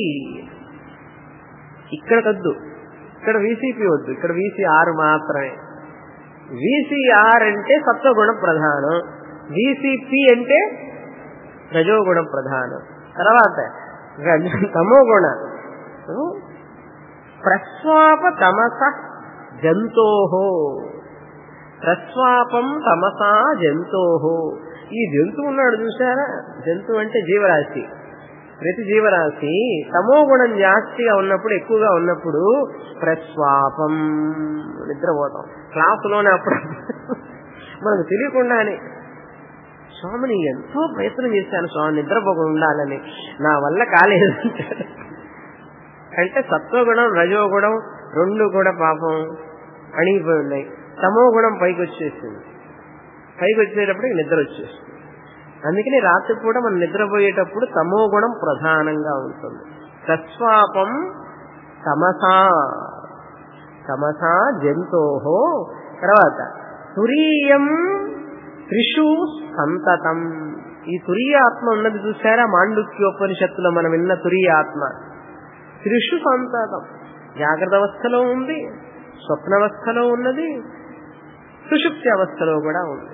ఇక్కడ వద్దు ఇక్కడ వీసీపీ వద్దు ఇక్కడ వీసీఆర్ మాత్రమే వీసీఆర్ అంటే సత్వగుణ ప్రధానం వీసీపీ అంటే రజోగుణ ప్రధానం తర్వాత తమో గుణ ప్రస్వాప తమస జంతోహో ప్రస్వాపం తమసా జంతోహో ఈ జంతువు ఉన్నాడు చూసారా జంతువు అంటే జీవరాశి ప్రతి జీవరాశి తమో గుణం జాస్తిగా ఉన్నప్పుడు ఎక్కువగా ఉన్నప్పుడు ప్రస్వాపం నిద్రపోతాం క్లాసులోనే అప్పుడు మనకు తెలియకుండానే స్వామిని ఎంతో ప్రయత్నం చేశాను స్వామి నిద్రపోకుండా ఉండాలని నా వల్ల కాలేదు అంటే సత్వగుణం రజోగుణం రెండు కూడా పాపం అణిగిపోయి ఉన్నాయి తమో గుణం పైకి వచ్చేసింది పైకి వచ్చేటప్పటికి నిద్ర వచ్చేస్తుంది అందుకని రాత్రిపూట మనం నిద్రపోయేటప్పుడు తమో గుణం ప్రధానంగా ఉంటుంది సస్వాపం తమసా తమసా జంతోహో తర్వాత తురీయం త్రిషు సంతతం ఈ తురీయ ఆత్మ ఉన్నది చూసారా మాండుక్యోపనిషత్తులో మనం విన్న తురీయ ఆత్మ త్రిషు సంతతం జాగ్రత్త అవస్థలో ఉంది స్వప్నవస్థలో ఉన్నది సుషుప్తి అవస్థలో కూడా ఉంది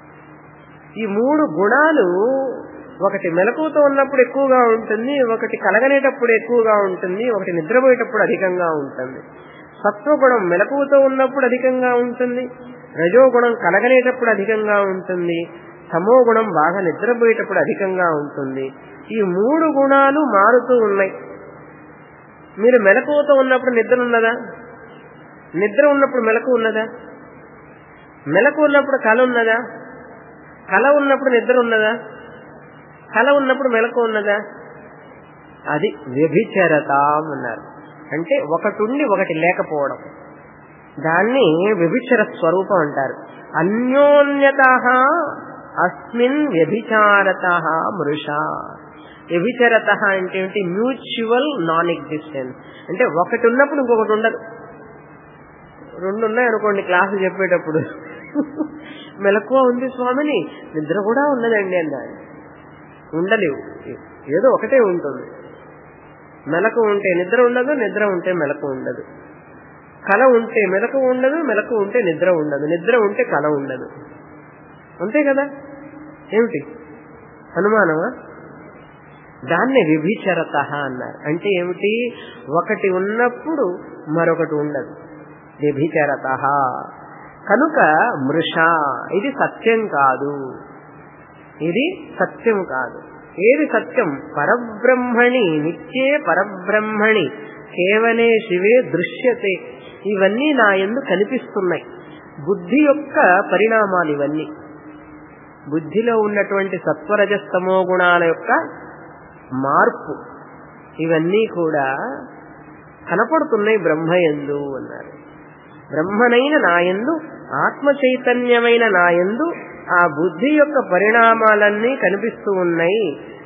ఈ మూడు గుణాలు ఒకటి మెలకువతో ఉన్నప్పుడు ఎక్కువగా ఉంటుంది ఒకటి కలగనేటప్పుడు ఎక్కువగా ఉంటుంది ఒకటి నిద్రపోయేటప్పుడు అధికంగా ఉంటుంది సత్వగుణం మెలకువతో ఉన్నప్పుడు అధికంగా ఉంటుంది రజోగుణం కలగనేటప్పుడు అధికంగా ఉంటుంది తమో గుణం బాగా నిద్రపోయేటప్పుడు అధికంగా ఉంటుంది ఈ మూడు గుణాలు మారుతూ ఉన్నాయి మీరు మెలకువతో ఉన్నప్పుడు నిద్ర ఉన్నదా నిద్ర ఉన్నప్పుడు మెలకు ఉన్నదా మెలకు ఉన్నప్పుడు కళ ఉన్నదా కళ ఉన్నప్పుడు నిద్ర ఉన్నదా కళ ఉన్నప్పుడు మెలకు ఉన్నదా అది వ్యభిచరతాం అన్నారు అంటే ఒకటుండి ఒకటి లేకపోవడం దాన్ని వ్యభిచర స్వరూపం అంటారు అన్యోన్యత అస్మిన్ వ్యభిచారత మృష వ్యభిచరత అంటే ఏంటి మ్యూచువల్ నాన్ ఎగ్జిస్టెన్స్ అంటే ఒకటి ఉన్నప్పుడు ఇంకొకటి ఉండదు రెండు ఉన్నాయి అనుకోండి క్లాసు చెప్పేటప్పుడు మెలకువ ఉంది స్వామిని నిద్ర కూడా ఉన్నదండి అన్నాడు ఉండలేవు ఏదో ఒకటే ఉంటుంది మెలకు ఉంటే నిద్ర ఉండదు నిద్ర ఉంటే మెలకు ఉండదు కళ ఉంటే మెలకు ఉండదు మెలకు ఉంటే నిద్ర ఉండదు నిద్ర ఉంటే కళ ఉండదు అంతే కదా ఏమిటి అనుమానమా దాన్ని విభిచరత అన్నారు అంటే ఏమిటి ఒకటి ఉన్నప్పుడు మరొకటి ఉండదు వ్యభిచరత కనుక మృష ఇది సత్యం కాదు ఇది సత్యం కాదు ఏది సత్యం పరబ్రహ్మణి నిత్యే పరబ్రహ్మణి కేవలే శివే దృశ్యతే ఇవన్నీ నా ఎందు కనిపిస్తున్నాయి బుద్ధి యొక్క పరిణామాలు ఇవన్నీ బుద్ధిలో ఉన్నటువంటి సత్వరజస్తమో గుణాల యొక్క మార్పు ఇవన్నీ కూడా కనపడుతున్నాయి బ్రహ్మయందు అన్నారు బ్రహ్మనైన నాయందు ఆత్మ చైతన్యమైన నాయందు ఆ బుద్ధి యొక్క పరిణామాలన్నీ కనిపిస్తూ ఉన్నాయి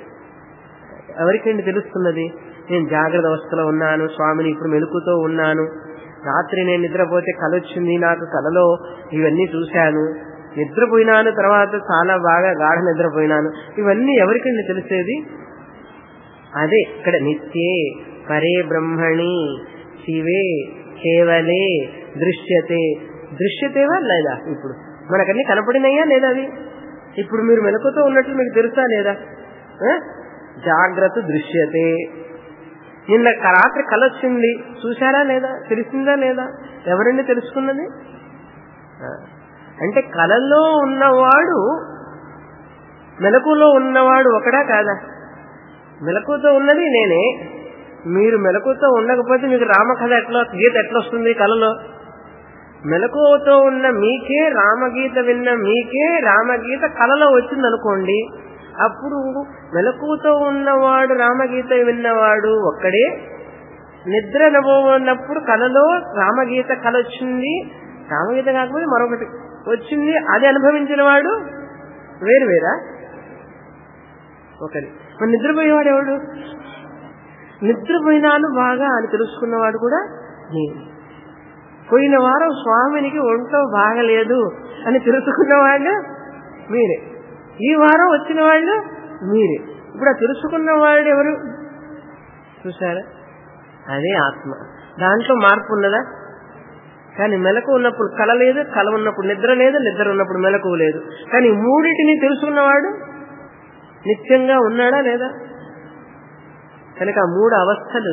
ఎవరికండి తెలుస్తున్నది నేను జాగ్రత్త అవస్థలో ఉన్నాను స్వామిని ఇప్పుడు మెలుకుతో ఉన్నాను రాత్రి నేను నిద్రపోతే కల వచ్చింది నాకు కలలో ఇవన్నీ చూశాను నిద్రపోయినాను తర్వాత చాలా బాగా గాఢ నిద్రపోయినాను ఇవన్నీ ఎవరికండి తెలిసేది అదే ఇక్కడ నిత్యే పరే బ్రహ్మణి శివే కేవలే దృశ్యతే దృశ్యతేవా లేదా ఇప్పుడు మనకన్నీ కనపడినయ్యా లేదా అది ఇప్పుడు మీరు మెలకుతో ఉన్నట్లు మీకు తెలుసా లేదా జాగ్రత్త దృశ్యతే నిన్న రాత్రి కల వచ్చింది చూశారా లేదా తెలిసిందా లేదా ఎవరండి తెలుసుకున్నది అంటే కలలో ఉన్నవాడు మెలకులో ఉన్నవాడు ఒకడా కాదా మెలకుతో ఉన్నది నేనే మీరు మెలకుతో ఉండకపోతే మీకు రామకథ ఎట్లా గీత ఎట్లా వస్తుంది కలలో మెలకువతో ఉన్న మీకే రామగీత విన్న మీకే రామగీత కలలో వచ్చింది అనుకోండి అప్పుడు మెలకువతో ఉన్నవాడు రామగీత విన్నవాడు ఒక్కడే నిద్ర ఉన్నప్పుడు కలలో రామగీత కల వచ్చింది రామగీత కాకపోతే మరొకటి వచ్చింది అది అనుభవించిన వాడు వేరు వేరా ఒకరి మరి నిద్రపోయేవాడు ఎవడు నిద్రపోయినాను బాగా అని తెలుసుకున్నవాడు కూడా నేను పోయిన వారం స్వామినికి ఒంట్లో బాగలేదు అని తెలుసుకున్నవాళ్ళు మీరే ఈ వారం వచ్చిన వాళ్ళు మీరే ఇప్పుడు ఆ తెలుసుకున్న వాళ్ళు ఎవరు చూసారా అదే ఆత్మ దాంట్లో మార్పు ఉన్నదా కానీ మెలకు ఉన్నప్పుడు కల లేదు కల ఉన్నప్పుడు నిద్ర లేదు నిద్ర ఉన్నప్పుడు మెలకు లేదు కానీ మూడింటిని తెలుసుకున్నవాడు నిత్యంగా ఉన్నాడా లేదా కనుక ఆ మూడు అవస్థలు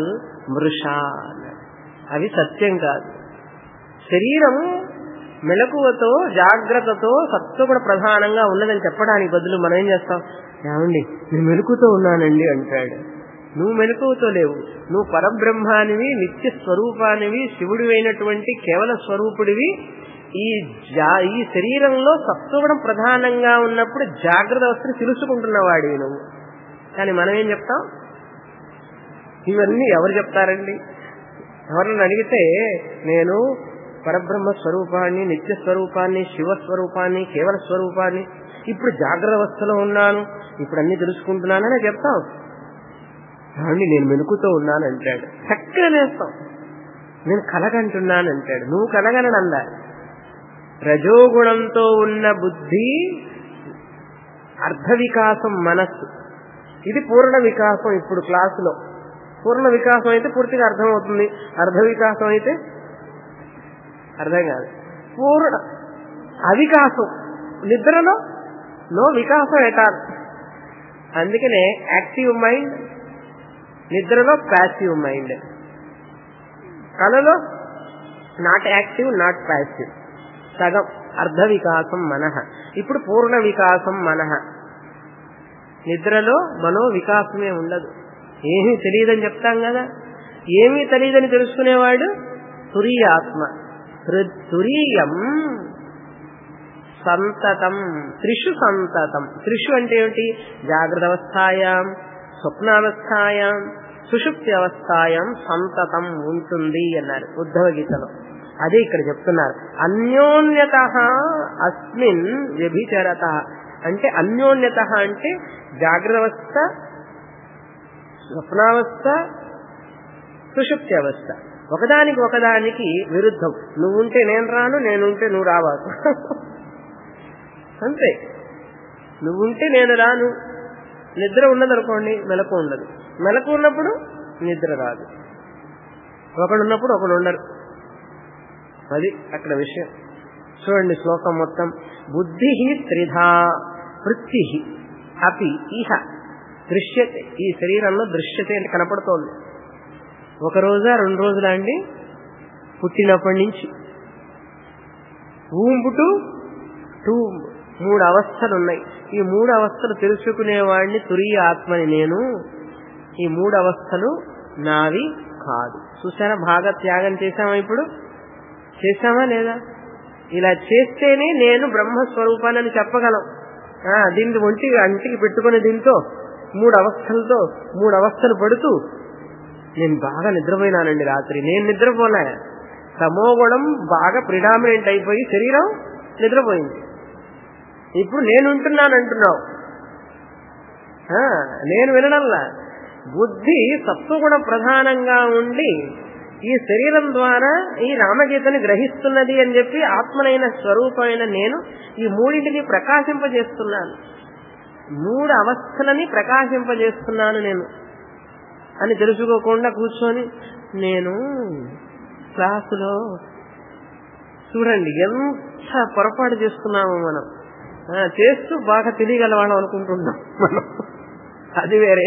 మృష అన్నాడు అవి సత్యం కాదు శరీరం మెలకువతో జాగ్రత్తతో సత్వగుణ ప్రధానంగా ఉన్నదని చెప్పడానికి బదులు మనం ఏం చేస్తాం ఏమండి నేను మెలకుతో ఉన్నానండి అంటాడు నువ్వు మెలకువతో లేవు నువ్వు పరబ్రహ్మానివి నిత్య స్వరూపానివి శివుడు అయినటువంటి కేవల స్వరూపుడివి ఈ జా ఈ శరీరంలో సత్వగుణం ప్రధానంగా ఉన్నప్పుడు జాగ్రత్త అవస్థను తెలుసుకుంటున్నవాడివి నువ్వు కానీ మనం ఏం చెప్తాం ఇవన్నీ ఎవరు చెప్తారండి ఎవరిని అడిగితే నేను పరబ్రహ్మ స్వరూపాన్ని నిత్య స్వరూపాన్ని శివ స్వరూపాన్ని కేవల స్వరూపాన్ని ఇప్పుడు జాగ్రత్త అవస్థలో ఉన్నాను ఇప్పుడు అన్ని తెలుసుకుంటున్నానని చెప్తాం ఏమండి నేను మెనుకుతో ఉన్నాను అంటాడు చక్కగా నేస్తాం నేను కలగంటున్నాను అంటాడు నువ్వు కలగనడంలా రజోగుణంతో ఉన్న బుద్ధి అర్ధ వికాసం మనస్సు ఇది పూర్ణ వికాసం ఇప్పుడు క్లాసులో పూర్ణ వికాసం అయితే పూర్తిగా అర్థమవుతుంది అర్ధ వికాసం అయితే అర్థం కాదు పూర్ణ అవికాసం నిద్రలో నో వికాసం ఎటాల్ అందుకనే యాక్టివ్ మైండ్ నిద్రలో ప్యాసివ్ మైండ్ కళలో నాట్ యాక్టివ్ నాట్ ప్యాసివ్ సగం అర్ధ వికాసం మనహ ఇప్పుడు పూర్ణ వికాసం మనహ నిద్రలో మనో వికాసమే ఉండదు ఏమీ తెలియదని చెప్తాం కదా ఏమీ తెలియదని తెలుసుకునేవాడు తురీయాత్మ తురీయం సంతతం త్రిషు సంతతం త్రిషు అంటే ఏమిటి జాగ్రత్త అవస్థాయాం స్వప్నావస్థాయాం సుషుప్తి అవస్థాయం సంతతం ఉంటుంది అన్నారు ఉద్ధవ గీతలో అదే ఇక్కడ చెప్తున్నారు అన్యోన్యత అస్మిన్ వ్యభిచరత అంటే అన్యోన్యత అంటే జాగ్రత్త అవస్థ స్వప్నావస్థ సుషుప్తి అవస్థ ఒకదానికి ఒకదానికి విరుద్ధం నువ్వుంటే నేను రాను నేనుంటే నువ్వు రావాలి అంతే నువ్వుంటే నేను రాను నిద్ర ఉన్నదనుకోండి మెలకు ఉండదు మెలకు ఉన్నప్పుడు నిద్ర రాదు ఒకడు ఉన్నప్పుడు ఒకడు ఉండరు అది అక్కడ విషయం చూడండి శ్లోకం మొత్తం బుద్ధి త్రిధా వృత్తి అపి ఇహ దృశ్యతే ఈ శరీరంలో దృశ్యతే అంటే కనపడుతోంది ఒక రోజా రెండు రోజులా అండి పుట్టినప్పటి నుంచి ఊంపుటు టూ మూడు అవస్థలు ఉన్నాయి ఈ మూడు అవస్థలు తెలుసుకునేవాడిని తురియ ఆత్మని నేను ఈ మూడు అవస్థలు నావి కాదు చూసారా బాగా త్యాగం చేశామా ఇప్పుడు చేశామా లేదా ఇలా చేస్తేనే నేను బ్రహ్మస్వరూపాన్ని చెప్పగలం దీన్ని ఒంటి అంటికి పెట్టుకుని దీంతో మూడు అవస్థలతో మూడు అవస్థలు పడుతూ నేను బాగా నిద్రపోయినానండి రాత్రి నేను నిద్రపోలే తమోగుణం బాగా ప్రిడామినెంట్ అయిపోయి శరీరం నిద్రపోయింది ఇప్పుడు నేను ఉంటున్నాను అంటున్నావు నేను వినడంలా బుద్ధి సత్వగుణ ప్రధానంగా ఉండి ఈ శరీరం ద్వారా ఈ రామగీతని గ్రహిస్తున్నది అని చెప్పి ఆత్మనైన స్వరూపమైన నేను ఈ మూడింటిని ప్రకాశింపజేస్తున్నాను మూడు అవస్థలని ప్రకాశింపజేస్తున్నాను నేను అని తెలుసుకోకుండా కూర్చొని నేను క్లాసులో చూడండి ఎంత పొరపాటు చేస్తున్నాము మనం చేస్తూ బాగా తెలియగలవాళ్ళం అనుకుంటున్నాం మనం అది వేరే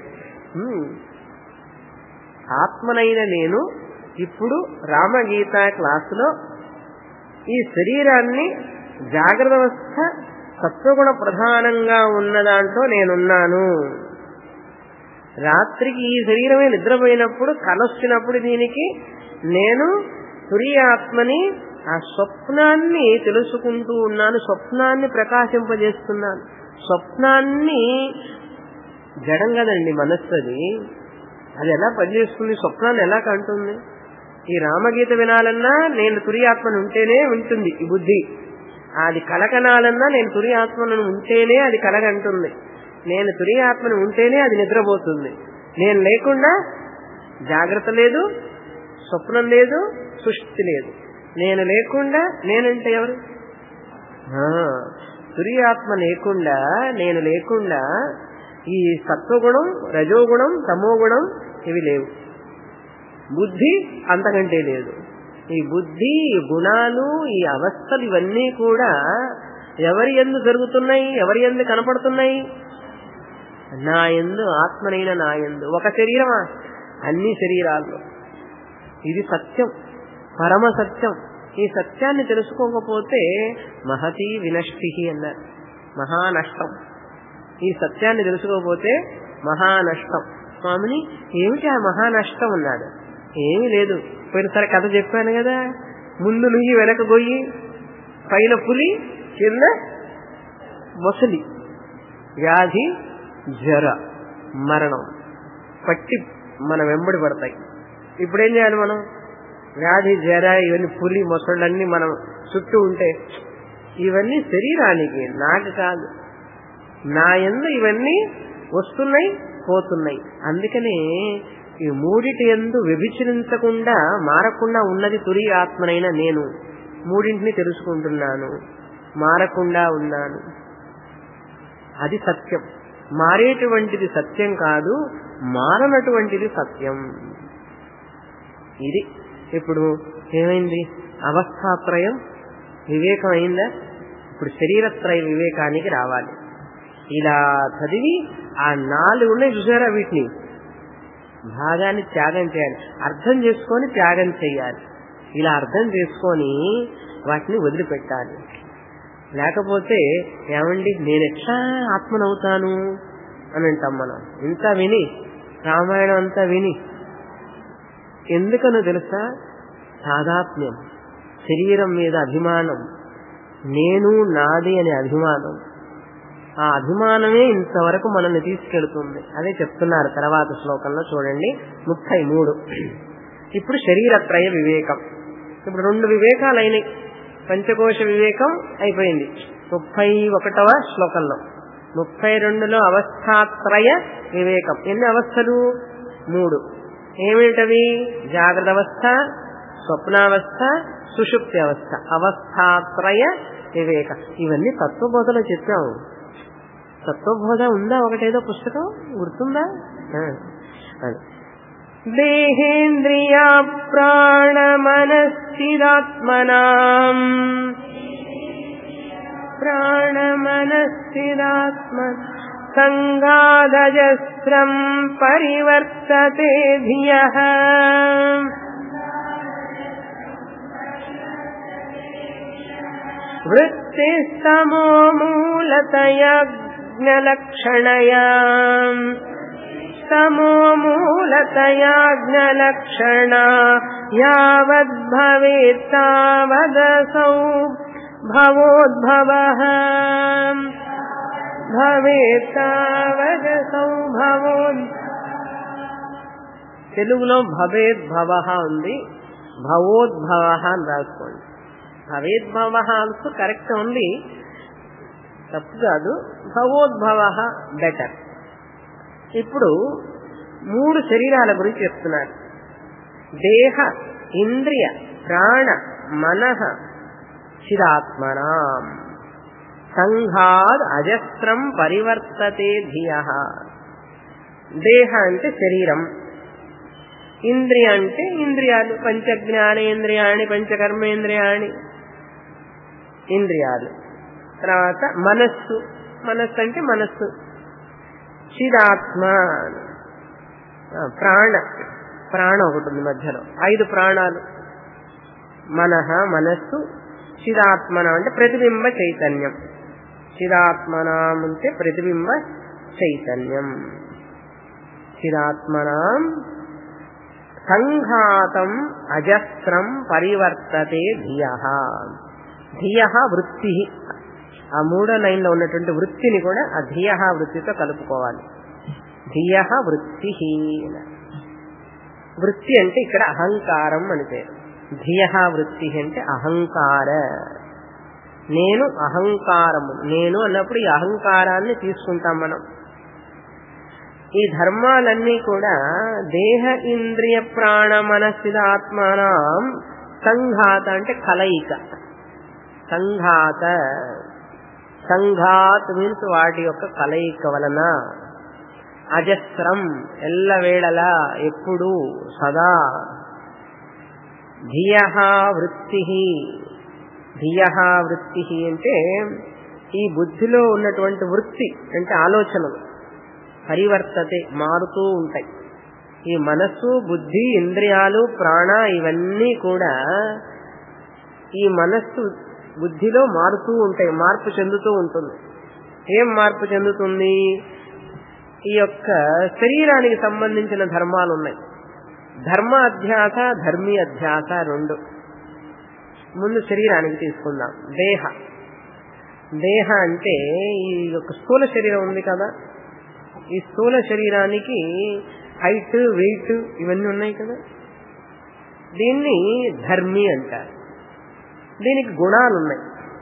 ఆత్మనైన నేను ఇప్పుడు రామగీత క్లాసులో ఈ శరీరాన్ని జాగ్రత్త అవస్థ సత్వగుణ ప్రధానంగా ఉన్న దాంట్లో నేనున్నాను రాత్రికి ఈ శరీరమే నిద్రపోయినప్పుడు కలొచ్చినప్పుడు దీనికి నేను తురియాత్మని ఆ స్వప్నాన్ని తెలుసుకుంటూ ఉన్నాను స్వప్నాన్ని ప్రకాశింపజేస్తున్నాను స్వప్నాన్ని జడం కదండి మనస్సు అది అది ఎలా పనిచేస్తుంది స్వప్నాన్ని ఎలా కంటుంది ఈ రామగీత వినాలన్నా నేను తురియాత్మను ఉంటేనే ఉంటుంది ఈ బుద్ధి అది కలకనాలన్నా నేను తురియాత్మను ఉంటేనే అది కలగంటుంది నేను తురియాత్మను ఉంటేనే అది నిద్రపోతుంది నేను లేకుండా జాగ్రత్త లేదు స్వప్నం లేదు సృష్టి లేదు నేను లేకుండా నేనంటే ఎవరు తురియాత్మ లేకుండా నేను లేకుండా ఈ సత్వగుణం రజోగుణం తమోగుణం ఇవి లేవు బుద్ధి అంతకంటే లేదు ఈ బుద్ధి ఈ గుణాలు ఈ అవస్థలు ఇవన్నీ కూడా ఎవరి ఎందు జరుగుతున్నాయి ఎవరి ఎందు కనపడుతున్నాయి నా ఎందు ఆత్మనైన నా ఎందు ఒక శరీరమా అన్ని శరీరాల్లో ఇది సత్యం పరమ సత్యం ఈ సత్యాన్ని తెలుసుకోకపోతే మహతి వినష్టి అన్నారు మహానష్టం ఈ సత్యాన్ని తెలుసుకోకపోతే మహానష్టం స్వామిని ఏమిటి ఆ మహానష్టం అన్నాడు ఏమీ లేదు పోయినసారి కథ చెప్పాను కదా ముందు నుయ్యి వెనక గొయ్యి పైన పులి కింద మొసలి వ్యాధి జర మరణం పట్టి మన వెంబడి పడతాయి ఇప్పుడేం చేయాలి మనం వ్యాధి జర ఇవన్నీ పులి మొసళ్ళన్నీ మనం చుట్టూ ఉంటే ఇవన్నీ శరీరానికి నాకు కాదు నా ఎందు ఇవన్నీ వస్తున్నాయి పోతున్నాయి అందుకనే ఈ మూడిటి ఎందు వ్యభిచరించకుండా మారకుండా ఉన్నది తురి ఆత్మనైన నేను మూడింటిని తెలుసుకుంటున్నాను మారకుండా ఉన్నాను అది సత్యం మారేటువంటిది సత్యం కాదు మారనటువంటిది సత్యం ఇది ఇప్పుడు ఏమైంది అవస్థాత్రయం వివేకం అయిందా ఇప్పుడు శరీరత్రయ వివేకానికి రావాలి ఇలా చదివి ఆ నాలుగునే చూసారా వీటిని భాగాన్ని త్యాగం చేయాలి అర్థం చేసుకొని త్యాగం చేయాలి ఇలా అర్థం చేసుకొని వాటిని వదిలిపెట్టాలి లేకపోతే ఏమండి నేను ఎట్లా ఆత్మనవుతాను అని అంటాం మనం ఇంత విని రామాయణం అంతా విని ఎందుకనో తెలుసా తాదాత్మ్యం శరీరం మీద అభిమానం నేను నాది అనే అభిమానం ఆ అభిమానమే ఇంతవరకు మనల్ని తీసుకెళ్తుంది అదే చెప్తున్నారు తర్వాత శ్లోకంలో చూడండి ముప్పై మూడు ఇప్పుడు శరీరత్రయ వివేకం ఇప్పుడు రెండు వివేకాలు అయినాయి పంచకోశ వివేకం అయిపోయింది ముప్పై ఒకటవ శ్లోకంలో ముప్పై రెండులో అవస్థాత్రయ వివేకం ఎన్ని అవస్థలు మూడు ఏమిటవి జాగ్రత్త అవస్థ స్వప్నావస్థ సుషుప్తి అవస్థ అవస్థాత్రయ వివేక ఇవన్నీ తత్వబోధలో చెప్పాము తత్వబోధ ఉందా ఒకటేదో పుస్తకం గుర్తుందా దేహేంద్రియా ప్రాణమనస్థిరాత్మనా ప్రాణమనస్థిరాత్మ సంగాదజస్రం పరివర్తతే ధియ వృత్తిస్తమో మూలతయజ్ఞలక్షణయా तमो मूलतयाज्ञलक्षणा यावद्भवेत् तावदसौ भवोद्भवः భవేత్ తావదసౌ భవోద్ తెలుగులో భవేద్భవ ఉంది భవోద్భవ అని రాసుకోండి భవేద్భవ ఆల్సో కరెక్ట్ ఉంది తప్పు కాదు భవోద్భవ బెటర్ ఇప్పుడు మూడు శరీరాల గురించి చెప్తున్నారు దేహ ఇంద్రియ ప్రాణ మనః చిదాత్మనాం సంఘాద్ అజస్రం పరివర్తతే ధియ దేహ అంటే శరీరం ఇంద్రియ అంటే ఇంద్రియాలు పంచ జ్ఞానేంద్రియాణి పంచకర్మేంద్రియాణి ఇంద్రియాలు తర్వాత మనస్సు మనస్సు అంటే మనస్సు చిదాత్మ ప్రాణ ప్రాణం ఒకటి ఉంది మధ్యలో ఐదు ప్రాణాలు మనహ మనస్సు చిదాత్మన అంటే ప్రతిబింబ చైతన్యం చిదాత్మనాం అంటే ప్రతిబింబ చైతన్యం చిదాత్మనాం సంఘాతం అజస్రం పరివర్తతే ధియ ధియ వృత్తి ఆ మూడో లైన్లో ఉన్నటువంటి వృత్తిని కూడా ఆ ధియ వృత్తితో కలుపుకోవాలి ధియ వృత్తి వృత్తి అంటే ఇక్కడ అహంకారం అని పేరు ధియ వృత్తి అంటే అహంకార నేను అహంకారము నేను అన్నప్పుడు ఈ అహంకారాన్ని తీసుకుంటాం మనం ఈ ధర్మాలన్నీ కూడా దేహ ఇంద్రియ ప్రాణ మనస్థిత ఆత్మానం సంఘాత అంటే కలయిక సంఘాత సంఘాత్ మీన్స్ వాటి యొక్క కలయిక వలన అజస్రం ఎల్లవేళలా ఎప్పుడు సదా ధియ వృత్తి ధియ వృత్తి అంటే ఈ బుద్ధిలో ఉన్నటువంటి వృత్తి అంటే ఆలోచనలు పరివర్తతే మారుతూ ఉంటాయి ఈ మనస్సు బుద్ధి ఇంద్రియాలు ప్రాణ ఇవన్నీ కూడా ఈ మనస్సు బుద్ధిలో మారుతూ ఉంటాయి మార్పు చెందుతూ ఉంటుంది ఏం మార్పు చెందుతుంది ఈ యొక్క శరీరానికి సంబంధించిన ధర్మాలు ఉన్నాయి ధర్మ అధ్యాస ధర్మీ అధ్యాస రెండు ముందు శరీరానికి తీసుకుందాం దేహ దేహ అంటే ఈ యొక్క స్థూల శరీరం ఉంది కదా ఈ స్థూల శరీరానికి హైట్ వెయిట్ ఇవన్నీ ఉన్నాయి కదా దీన్ని ధర్మి అంటారు దీనికి గుణాలు ఉన్నాయి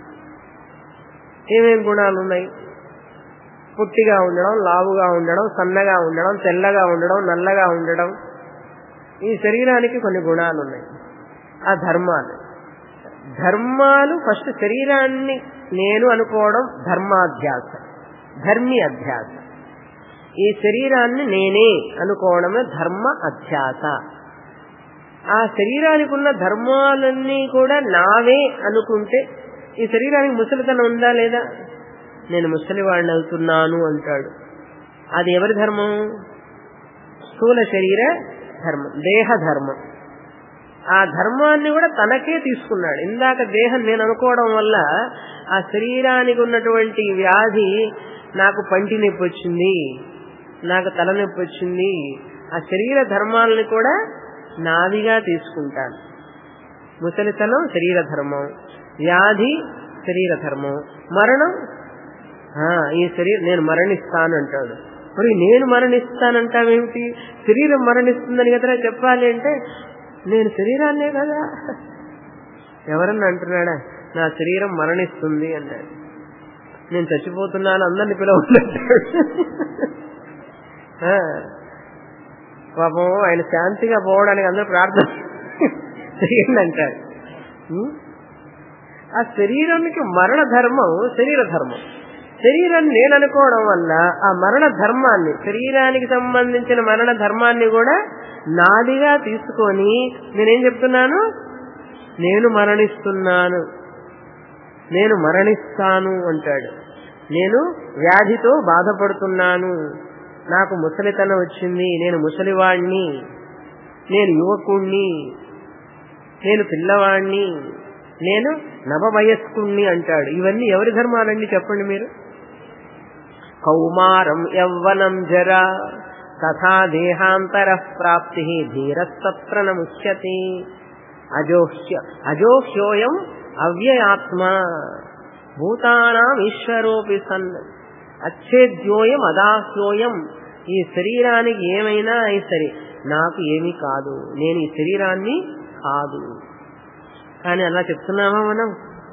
ఏమేం గుణాలు ఉన్నాయి పుట్టిగా ఉండడం లావుగా ఉండడం సన్నగా ఉండడం తెల్లగా ఉండడం నల్లగా ఉండడం ఈ శరీరానికి కొన్ని గుణాలు ఉన్నాయి ఆ ధర్మాలు ధర్మాలు ఫస్ట్ శరీరాన్ని నేను అనుకోవడం ధర్మాధ్యాస ధర్మి అధ్యాస ఈ శరీరాన్ని నేనే అనుకోవడమే ధర్మ అధ్యాస ఆ శరీరానికి ఉన్న ధర్మాలన్నీ కూడా నావే అనుకుంటే ఈ శరీరానికి ముసలితనం ఉందా లేదా నేను ముసలివాడిని అవుతున్నాను అంటాడు అది ఎవరి ధర్మం స్థూల శరీర ధర్మం దేహ ధర్మం ఆ ధర్మాన్ని కూడా తనకే తీసుకున్నాడు ఇందాక దేహం నేను అనుకోవడం వల్ల ఆ శరీరానికి ఉన్నటువంటి వ్యాధి నాకు పంటి నొప్పి వచ్చింది నాకు తలనొప్పి వచ్చింది ఆ శరీర ధర్మాలని కూడా నాదిగా తీసుకుంటాను ముసలితనం శరీర ధర్మం వ్యాధి శరీర ధర్మం మరణం ఈ శరీరం నేను మరణిస్తాను అంటాడు మరి నేను మరణిస్తానంటావేమిటి శరీరం మరణిస్తుందని కదా చెప్పాలి అంటే నేను శరీరాన్నే కదా ఎవరన్నా అంటున్నాడా నా శరీరం మరణిస్తుంది అన్నాడు నేను చచ్చిపోతున్నాను అందరిని పిలవన్నాడు పాపం ఆయన శాంతిగా పోవడానికి అందరూ ప్రార్థన చేయండి అంటాడు ఆ శరీరానికి మరణ ధర్మం శరీర ధర్మం శరీరాన్ని నేను అనుకోవడం వల్ల ఆ మరణ ధర్మాన్ని శరీరానికి సంబంధించిన మరణ ధర్మాన్ని కూడా నాదిగా తీసుకొని నేనేం చెప్తున్నాను నేను మరణిస్తున్నాను నేను మరణిస్తాను అంటాడు నేను వ్యాధితో బాధపడుతున్నాను నాకు ముసలితనం వచ్చింది నేను ముసలివాణ్ణి నేను యువకుణ్ణి నేను పిల్లవాణ్ణి నేను నవవయస్కుణ్ణి అంటాడు ఇవన్నీ ఎవరి ధర్మాలండి చెప్పండి మీరు కౌమారం యవ్వనం జర తథా దేహాంతర ప్రాప్తి ధీరస్తత్ర నముష్యతి అజోహ్య అజోహ్యోయం అవ్యయాత్మ భూతానాం ఈశ్వరోపి సన్ అచ్ఛేద్యోయం అదాహ్యోయం ఈ శరీరానికి ఏమైనా సరే నాకు ఏమీ కాదు నేను ఈ శరీరాన్ని కాదు కానీ అలా చెప్తున్నామా మనం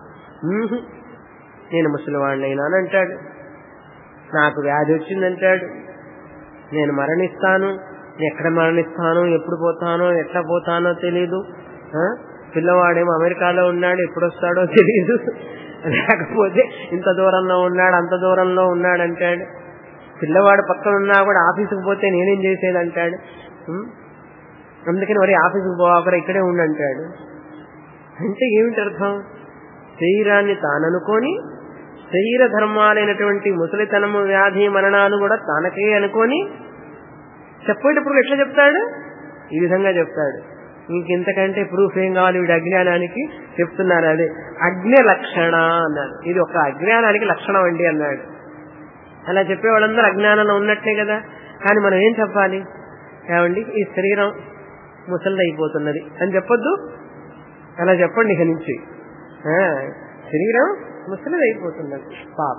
నేను ముసలివాడినైనా అని అంటాడు నాకు వ్యాధి వచ్చిందంటాడు నేను మరణిస్తాను ఎక్కడ మరణిస్తానో ఎప్పుడు పోతానో ఎట్లా పోతానో తెలీదు పిల్లవాడేమో అమెరికాలో ఉన్నాడు ఎప్పుడు వస్తాడో తెలియదు లేకపోతే ఇంత దూరంలో ఉన్నాడు అంత దూరంలో ఉన్నాడు అంటాడు పిల్లవాడు పక్కన ఉన్నా కూడా ఆఫీసుకు పోతే నేనేం చేసేది అంటాడు అందుకని మరి ఆఫీసుకు పోవక్కడ ఇక్కడే ఉండంటాడు అంటే ఏమిటి అర్థం శరీరాన్ని తాననుకొని శరీర ధర్మాలైనటువంటి ముసలితనము వ్యాధి మరణాలు కూడా తనకే అనుకొని చెప్పేటప్పుడు ఎట్లా చెప్తాడు ఈ విధంగా చెప్తాడు ఇంకెంతకంటే ప్రూఫ్ ఏం కావాలి వీడి అజ్ఞానానికి చెప్తున్నారు అదే అజ్ఞ లక్షణ అన్నారు ఇది ఒక అజ్ఞానానికి లక్షణం అండి అన్నాడు అలా చెప్పే వాళ్ళందరూ అజ్ఞానంలో ఉన్నట్టే కదా కానీ మనం ఏం చెప్పాలి ఏమండి ఈ శరీరం ముసలిదైపోతున్నది అని చెప్పొద్దు అలా చెప్పండి ఇక నుంచి శరీరం ముసలిదైపోతున్నది పాప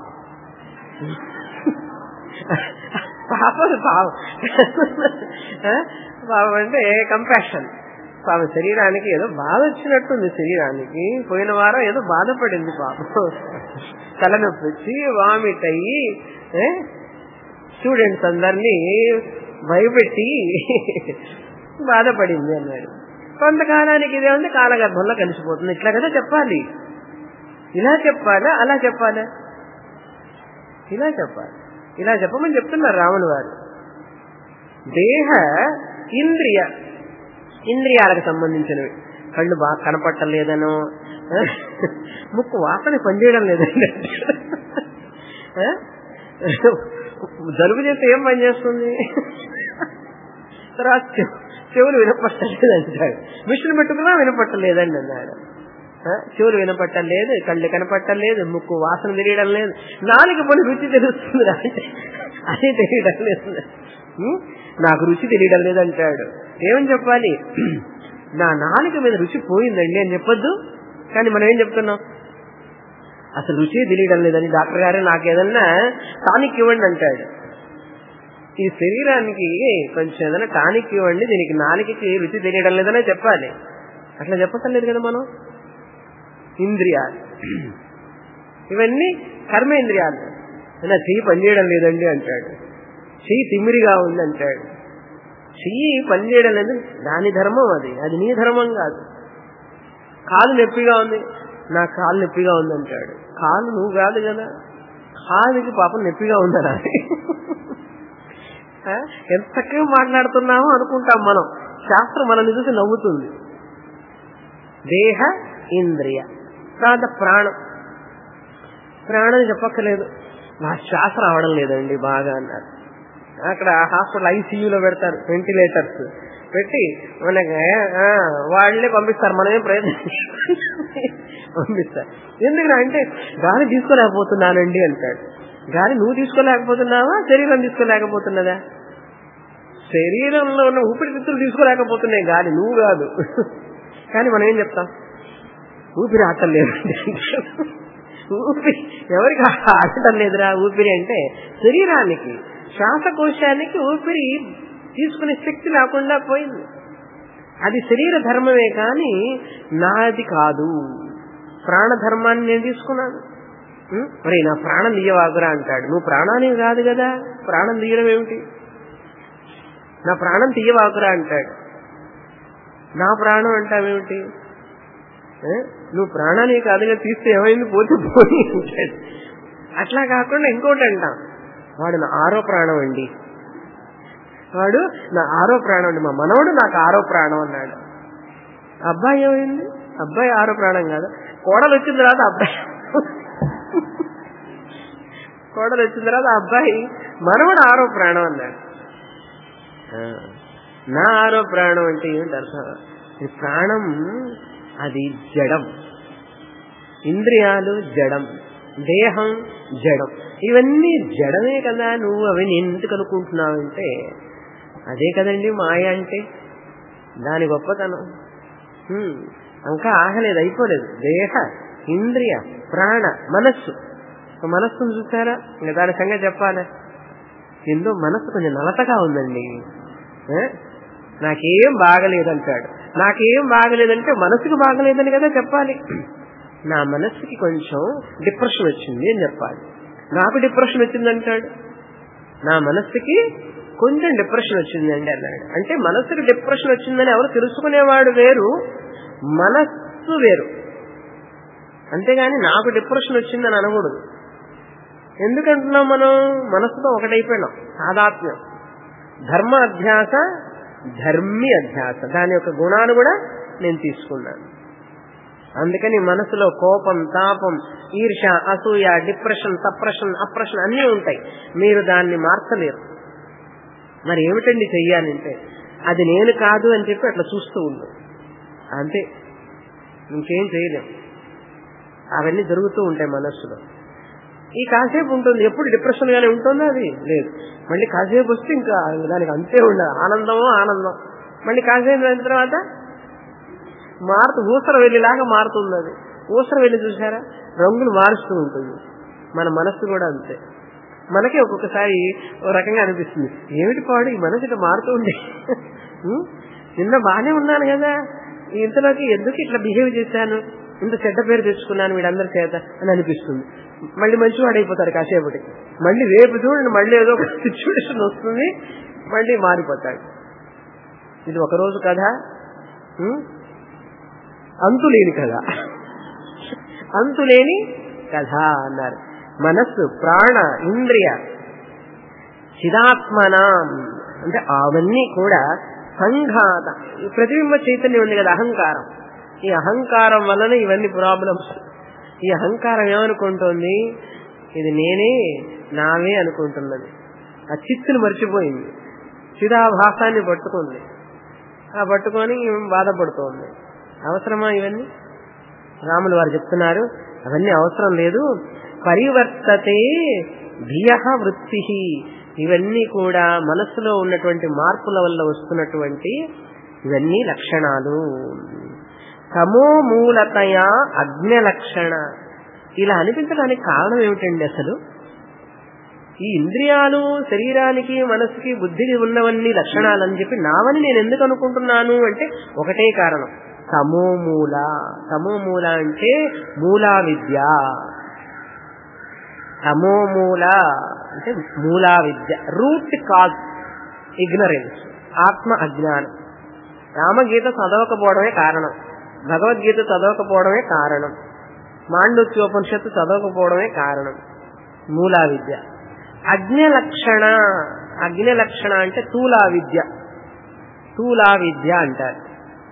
పాపం పాపం పాపం అంటే కంపాషన్ పాపం శరీరానికి ఏదో బాధ వచ్చినట్టుంది శరీరానికి పోయిన వారం ఏదో బాధపడింది పాపం తలనొప్పి వచ్చి వామిట్ అయ్యి స్టూడెంట్స్ అందరినీ భయపెట్టి బాధపడింది అన్నాడు కొంతకాలానికి ఇదే ఉంది కాలగర్భంలో కలిసిపోతుంది ఇట్లా కదా చెప్పాలి ఇలా చెప్పాలా అలా చెప్పాలా ఇలా చెప్పాలి ఇలా చెప్పమని చెప్తున్నారు రాముని వారు దేహ ఇంద్రియ ఇంద్రియాలకు సంబంధించినవి కళ్ళు బాగా కనపట్టలేదనో ముక్కు వాసన పనిచేయడం లేదండి జలుబు చేస్తే ఏం పని చేస్తుంది తర్వాత చె- చెవులు వినపట్టలేదు అంటాడు మిషన్ పెట్టుకున్నా వినపట్టలేదండి అన్నాడు ఆ, చెవులు వినపట్టలేదు కళ్ళు కనపట్టలేదు ముక్కు వాసన తెలియడం లేదు నాలుగు పని రుచి తెలుస్తుంది అంటే అది తెలియడం లేదు ఉం? నాకు రుచి తెలియడం లేదంటాడు ఏమని చెప్పాలి నా నాలుక మీద రుచి పోయిందండి అని చెప్పొద్దు కానీ మనం ఏం చెప్తున్నాం అసలు రుచి తెలియడం లేదని డాక్టర్ గారు నాకు ఏదన్నా టానిక్ ఇవ్వండి అంటాడు ఈ శరీరానికి కొంచెం ఏదైనా టానిక్ ఇవ్వండి దీనికి నాలుకకి రుచి తెలియడం లేదనే చెప్పాలి అట్లా చెప్పటం లేదు కదా మనం ఇంద్రియాలు ఇవన్నీ కర్మేంద్రియాలు నా చెయ్యి పనిచేయడం లేదండి అంటాడు చెయ్యి తిమ్మిరిగా ఉంది అంటాడు చెయ్యి పనిచేయడం లేదు దాని ధర్మం అది అది నీ ధర్మం కాదు కాలు నొప్పిగా ఉంది నా కాలు నొప్పిగా ఉంది అంటాడు కాలు నువ్వు కాదు కదా కాలుకి పాపం నొప్పిగా ఉందనా ఆ? ఎంత చక్కగా మాట్లాడుతున్నామో అనుకుంటాం మనం శాస్త్రం మనల్ని చూసి నవ్వుతుంది దేహ ఇంద్రియ తర్వాత ప్రాణం ప్రాణం చెప్పక్కర్లేదు నా శ్వాస రావడం లేదండి బాగా అన్నారు అక్కడ హాస్పిటల్ ఐసీయూలో పెడతారు వెంటిలేటర్స్ పెట్టి మనకి ఆ, వాళ్ళే పంపిస్తారు మనమేం ప్రయత్నం పంపిస్తారు ఎందుకు అంటే గాలి తీసుకోలేకపోతున్నానండి అంటాడు గాలి నువ్వు తీసుకోలేకపోతున్నావా శరీరం తీసుకోలేకపోతున్నదా శరీరంలో ఉన్న ఊపిరితిత్తులు తీసుకోలేకపోతున్నాయి గాలి నువ్వు కాదు కానీ మనం ఏం చెప్తాం ఊపిరి ఆటం లేదు ఊపిరి ఎవరికి ఆడటం లేదురా ఊపిరి అంటే శరీరానికి శ్వాసకోశానికి ఊపిరి తీసుకునే శక్తి లేకుండా పోయింది అది శరీర ధర్మమే కానీ నాది కాదు ప్రాణధర్మాన్ని నేను తీసుకున్నాను ఉం? మరి నా ప్రాణం తీయవాగురా అంటాడు నువ్వు ప్రాణానికి కాదు కదా ప్రాణం తీయడం ఏమిటి నా ప్రాణం తీయవాకురా అంటాడు నా ప్రాణం అంటావేమిటి ఏ? నువ్వు ప్రాణానికి కాదుగా తీస్తే ఏమైంది పోతే పోయి అంటాడు అట్లా కాకుండా ఇంకోటి అంటాం వాడు నా ఆరో ప్రాణం అండి వాడు నా ఆరో ప్రాణం అండి మా మనవడు నాకు ఆరో ప్రాణం అన్నాడు అబ్బాయి ఏమైంది అబ్బాయి ఆరో ప్రాణం కాదు కోడలు వచ్చిన తర్వాత అబ్బాయి కోడలు వచ్చిన తర్వాత అబ్బాయి మనవడు ఆరో ప్రాణం అన్నాడు ఆ, నా ఆరో ప్రాణం అంటే ఏమిటి అర్థం ఈ ప్రాణం అది జడం ఇంద్రియాలు జడం దేహం జడం ఇవన్నీ జడమే కదా నువ్వు అవి నేను ఎందుకు అనుకుంటున్నావంటే అదే కదండి మాయ అంటే దాని గొప్పతనం హ్మ్. ఇంకా ఆగలేదు అయిపోలేదు దేహ ఇంద్రియ ప్రాణ మనస్సు మనస్సును చూసారా ఇంకా దాని సంగతి చెప్పాలా ఎందో మనస్సు కొంచెం నలతగా ఉందండి ఏ? నాకేం బాగలేదంటాడు నాకేం బాగలేదంటే మనసుకు బాగలేదని కదా చెప్పాలి నా మనస్సుకి కొంచెం డిప్రెషన్ వచ్చింది అని చెప్పాలి నాకు డిప్రెషన్ వచ్చిందంటాడు నా మనస్సుకి కొంచెం డిప్రెషన్ వచ్చిందండి అన్నాడు అంటే మనస్సుకి డిప్రెషన్ వచ్చిందని ఎవరు తెలుసుకునేవాడు వేరు మనస్సు వేరు అంతేగాని నాకు డిప్రెషన్ వచ్చిందని అనకూడదు ఎందుకంటున్నాం మనం మనస్సుతో ఒకటైపోయినాం తాదాత్మ్యం ధర్మ అధ్యాస ధర్మి అధ్యాస దాని యొక్క గుణాలు కూడా నేను తీసుకున్నాను అందుకని మనసులో కోపం తాపం ఈర్ష అసూయ డిప్రెషన్ సప్రెషన్ అప్రెషన్ అన్నీ ఉంటాయి మీరు దాన్ని మార్చలేరు మరి ఏమిటండి చెయ్యాలంటే అది నేను కాదు అని చెప్పి అట్లా చూస్తూ ఉండు అంతే ఇంకేం చేయలేం అవన్నీ జరుగుతూ ఉంటాయి మనస్సులో ఈ కాసేపు ఉంటుంది ఎప్పుడు డిప్రెషన్ గానే ఉంటుందా అది లేదు మళ్ళీ కాసేపు వస్తే ఇంకా దానికి అంతే ఉండదు ఆనందమో ఆనందం మళ్ళీ కాసేపు అయిన తర్వాత మారుతూ ఊసర వెళ్ళిలాగా మారుతుంది అది ఊసర వెళ్ళి చూసారా రంగులు మారుస్తూ ఉంటుంది మన మనస్సు కూడా అంతే మనకే ఒక్కొక్కసారి ఒక రకంగా అనిపిస్తుంది ఏమిటి పాడు ఈ మనసు ఇట్లా మారుతూ ఉండే ఉం? నిన్న బాగానే ఉన్నాను కదా ఇంతలోకి ఎందుకు ఇట్లా బిహేవ్ చేశాను ఇంత చెడ్డ పేరు తెచ్చుకున్నాను వీడందరి చేత అని అనిపిస్తుంది మళ్ళీ మంచివాడు అయిపోతాడు కాసేపటికి మళ్ళీ రేపు చూడండి మళ్ళీ ఏదో ఒక సిచ్యువేషన్ వస్తుంది మళ్ళీ మారిపోతాడు ఇది ఒక రోజు కథ ఉం? అంతులేని కథ అంతులేని కథ అన్నారు మనస్సు ప్రాణ ఇంద్రియ చిదాత్మనాం అంటే అవన్నీ కూడా సంఘాత ఈ ప్రతిబింబ చైతన్యం ఉంది కదా అహంకారం ఈ అహంకారం వలన ఇవన్నీ ప్రాబ్లమ్స్ ఈ అహంకారం ఏమనుకుంటోంది ఇది నేనే నావే అనుకుంటున్నది ఆ చిత్తును మర్చిపోయింది చిదాభాసాన్ని పట్టుకుంది ఆ పట్టుకొని బాధపడుతోంది అవసరమా ఇవన్నీ రాములు వారు చెప్తున్నారు అవన్నీ అవసరం లేదు పరివర్తతే ధియ వృత్తి ఇవన్నీ కూడా మనస్సులో ఉన్నటువంటి మార్పుల వల్ల వస్తున్నటువంటి ఇవన్నీ లక్షణాలు తమో మూలతయా అజ్ఞ లక్షణ ఇలా అనిపించడానికి కారణం ఏమిటండి అసలు ఈ ఇంద్రియాలు శరీరానికి మనసుకి బుద్ధికి ఉన్నవన్నీ లక్షణాలని చెప్పి నావని నేను ఎందుకు అనుకుంటున్నాను అంటే ఒకటే కారణం తమో మూల తమో మూల అంటే మూలా విద్య తమో మూల అంటే మూలా విద్య రూట్ కాజ్ ఇగ్నరెన్స్ ఆత్మ అజ్ఞానం రామగీత చదవకపోవడమే కారణం భగవద్గీత చదవకపోవడమే కారణం మాండూక్యోపనిషత్తు చదవకపోవడమే కారణం మూలా విద్య అగ్ని లక్షణ అగ్ని లక్షణ అంటే తూలా విద్య తూలా విద్య అంటారు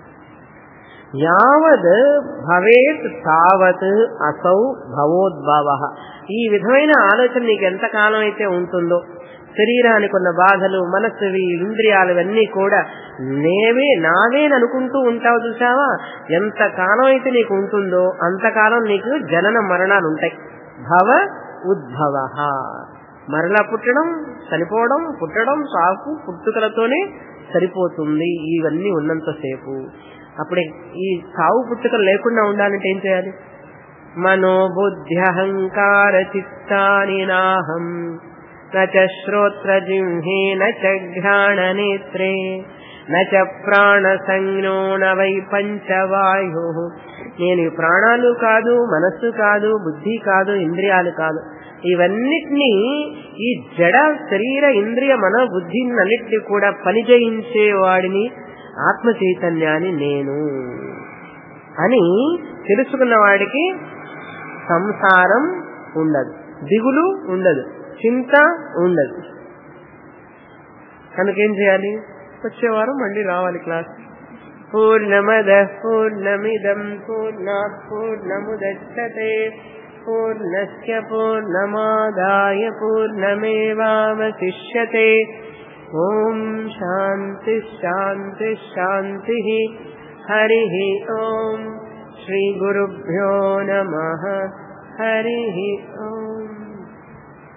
యావద్ భవేత్ తావత్ అసౌ భవోద్భవ ఈ విధమైన ఆలోచన నీకు ఎంత కాలం అయితే ఉంటుందో శరీరానికి ఉన్న బాధలు మనస్సువి ఇంద్రియాలు ఇవన్నీ కూడా నేవే నావేని అనుకుంటూ ఉంటావు చూసావా ఎంత కాలం అయితే నీకు ఉంటుందో అంతకాలం నీకు జనన మరణాలు ఉంటాయి భవ ఉద్భవ మరలా పుట్టడం చనిపోవడం పుట్టడం సాకు పుట్టుకలతోనే సరిపోతుంది ఇవన్నీ ఉన్నంతసేపు అప్పుడే ఈ సావు పుట్టుకలు లేకుండా ఉండాలంటే ఏం చేయాలి మనోబుద్ధ్యహంకార చిత్తాని నాహం నచ శ్రోత్రజిహ్నే నచ ఘ్రాణనేత్రే నచ ప్రాణ సంజ్ఞో నవై పంచవాయు నేను ఈ ప్రాణాలు కాదు మనస్సు కాదు బుద్ధి కాదు ఇంద్రియాలు కాదు ఇవన్నిటినీ ఈ జడ శరీర ఇంద్రియ మన బుద్ధినన్నిటిని కూడా పనిచేయించే వాడిని ఆత్మ చైతన్యాన్ని నేను అని తెలుసుకున్న వాడికి సంసారం ఉండదు దిగులు ఉండదు చింత ఉండదు కనుకేం చేయాలి వచ్చేవారం మళ్ళీ రావాలి క్లాస్ పూర్ణమద పూర్ణమిదం పూర్ణాత్ పూర్ణముదచ్చతే పూర్ణస్య పూర్ణమాదాయ పూర్ణమేవావశిష్యతే ఓం శాంతి శాంతి శాంతి హరి ఓం శ్రీ గురుభ్యో నమ హరి ఓం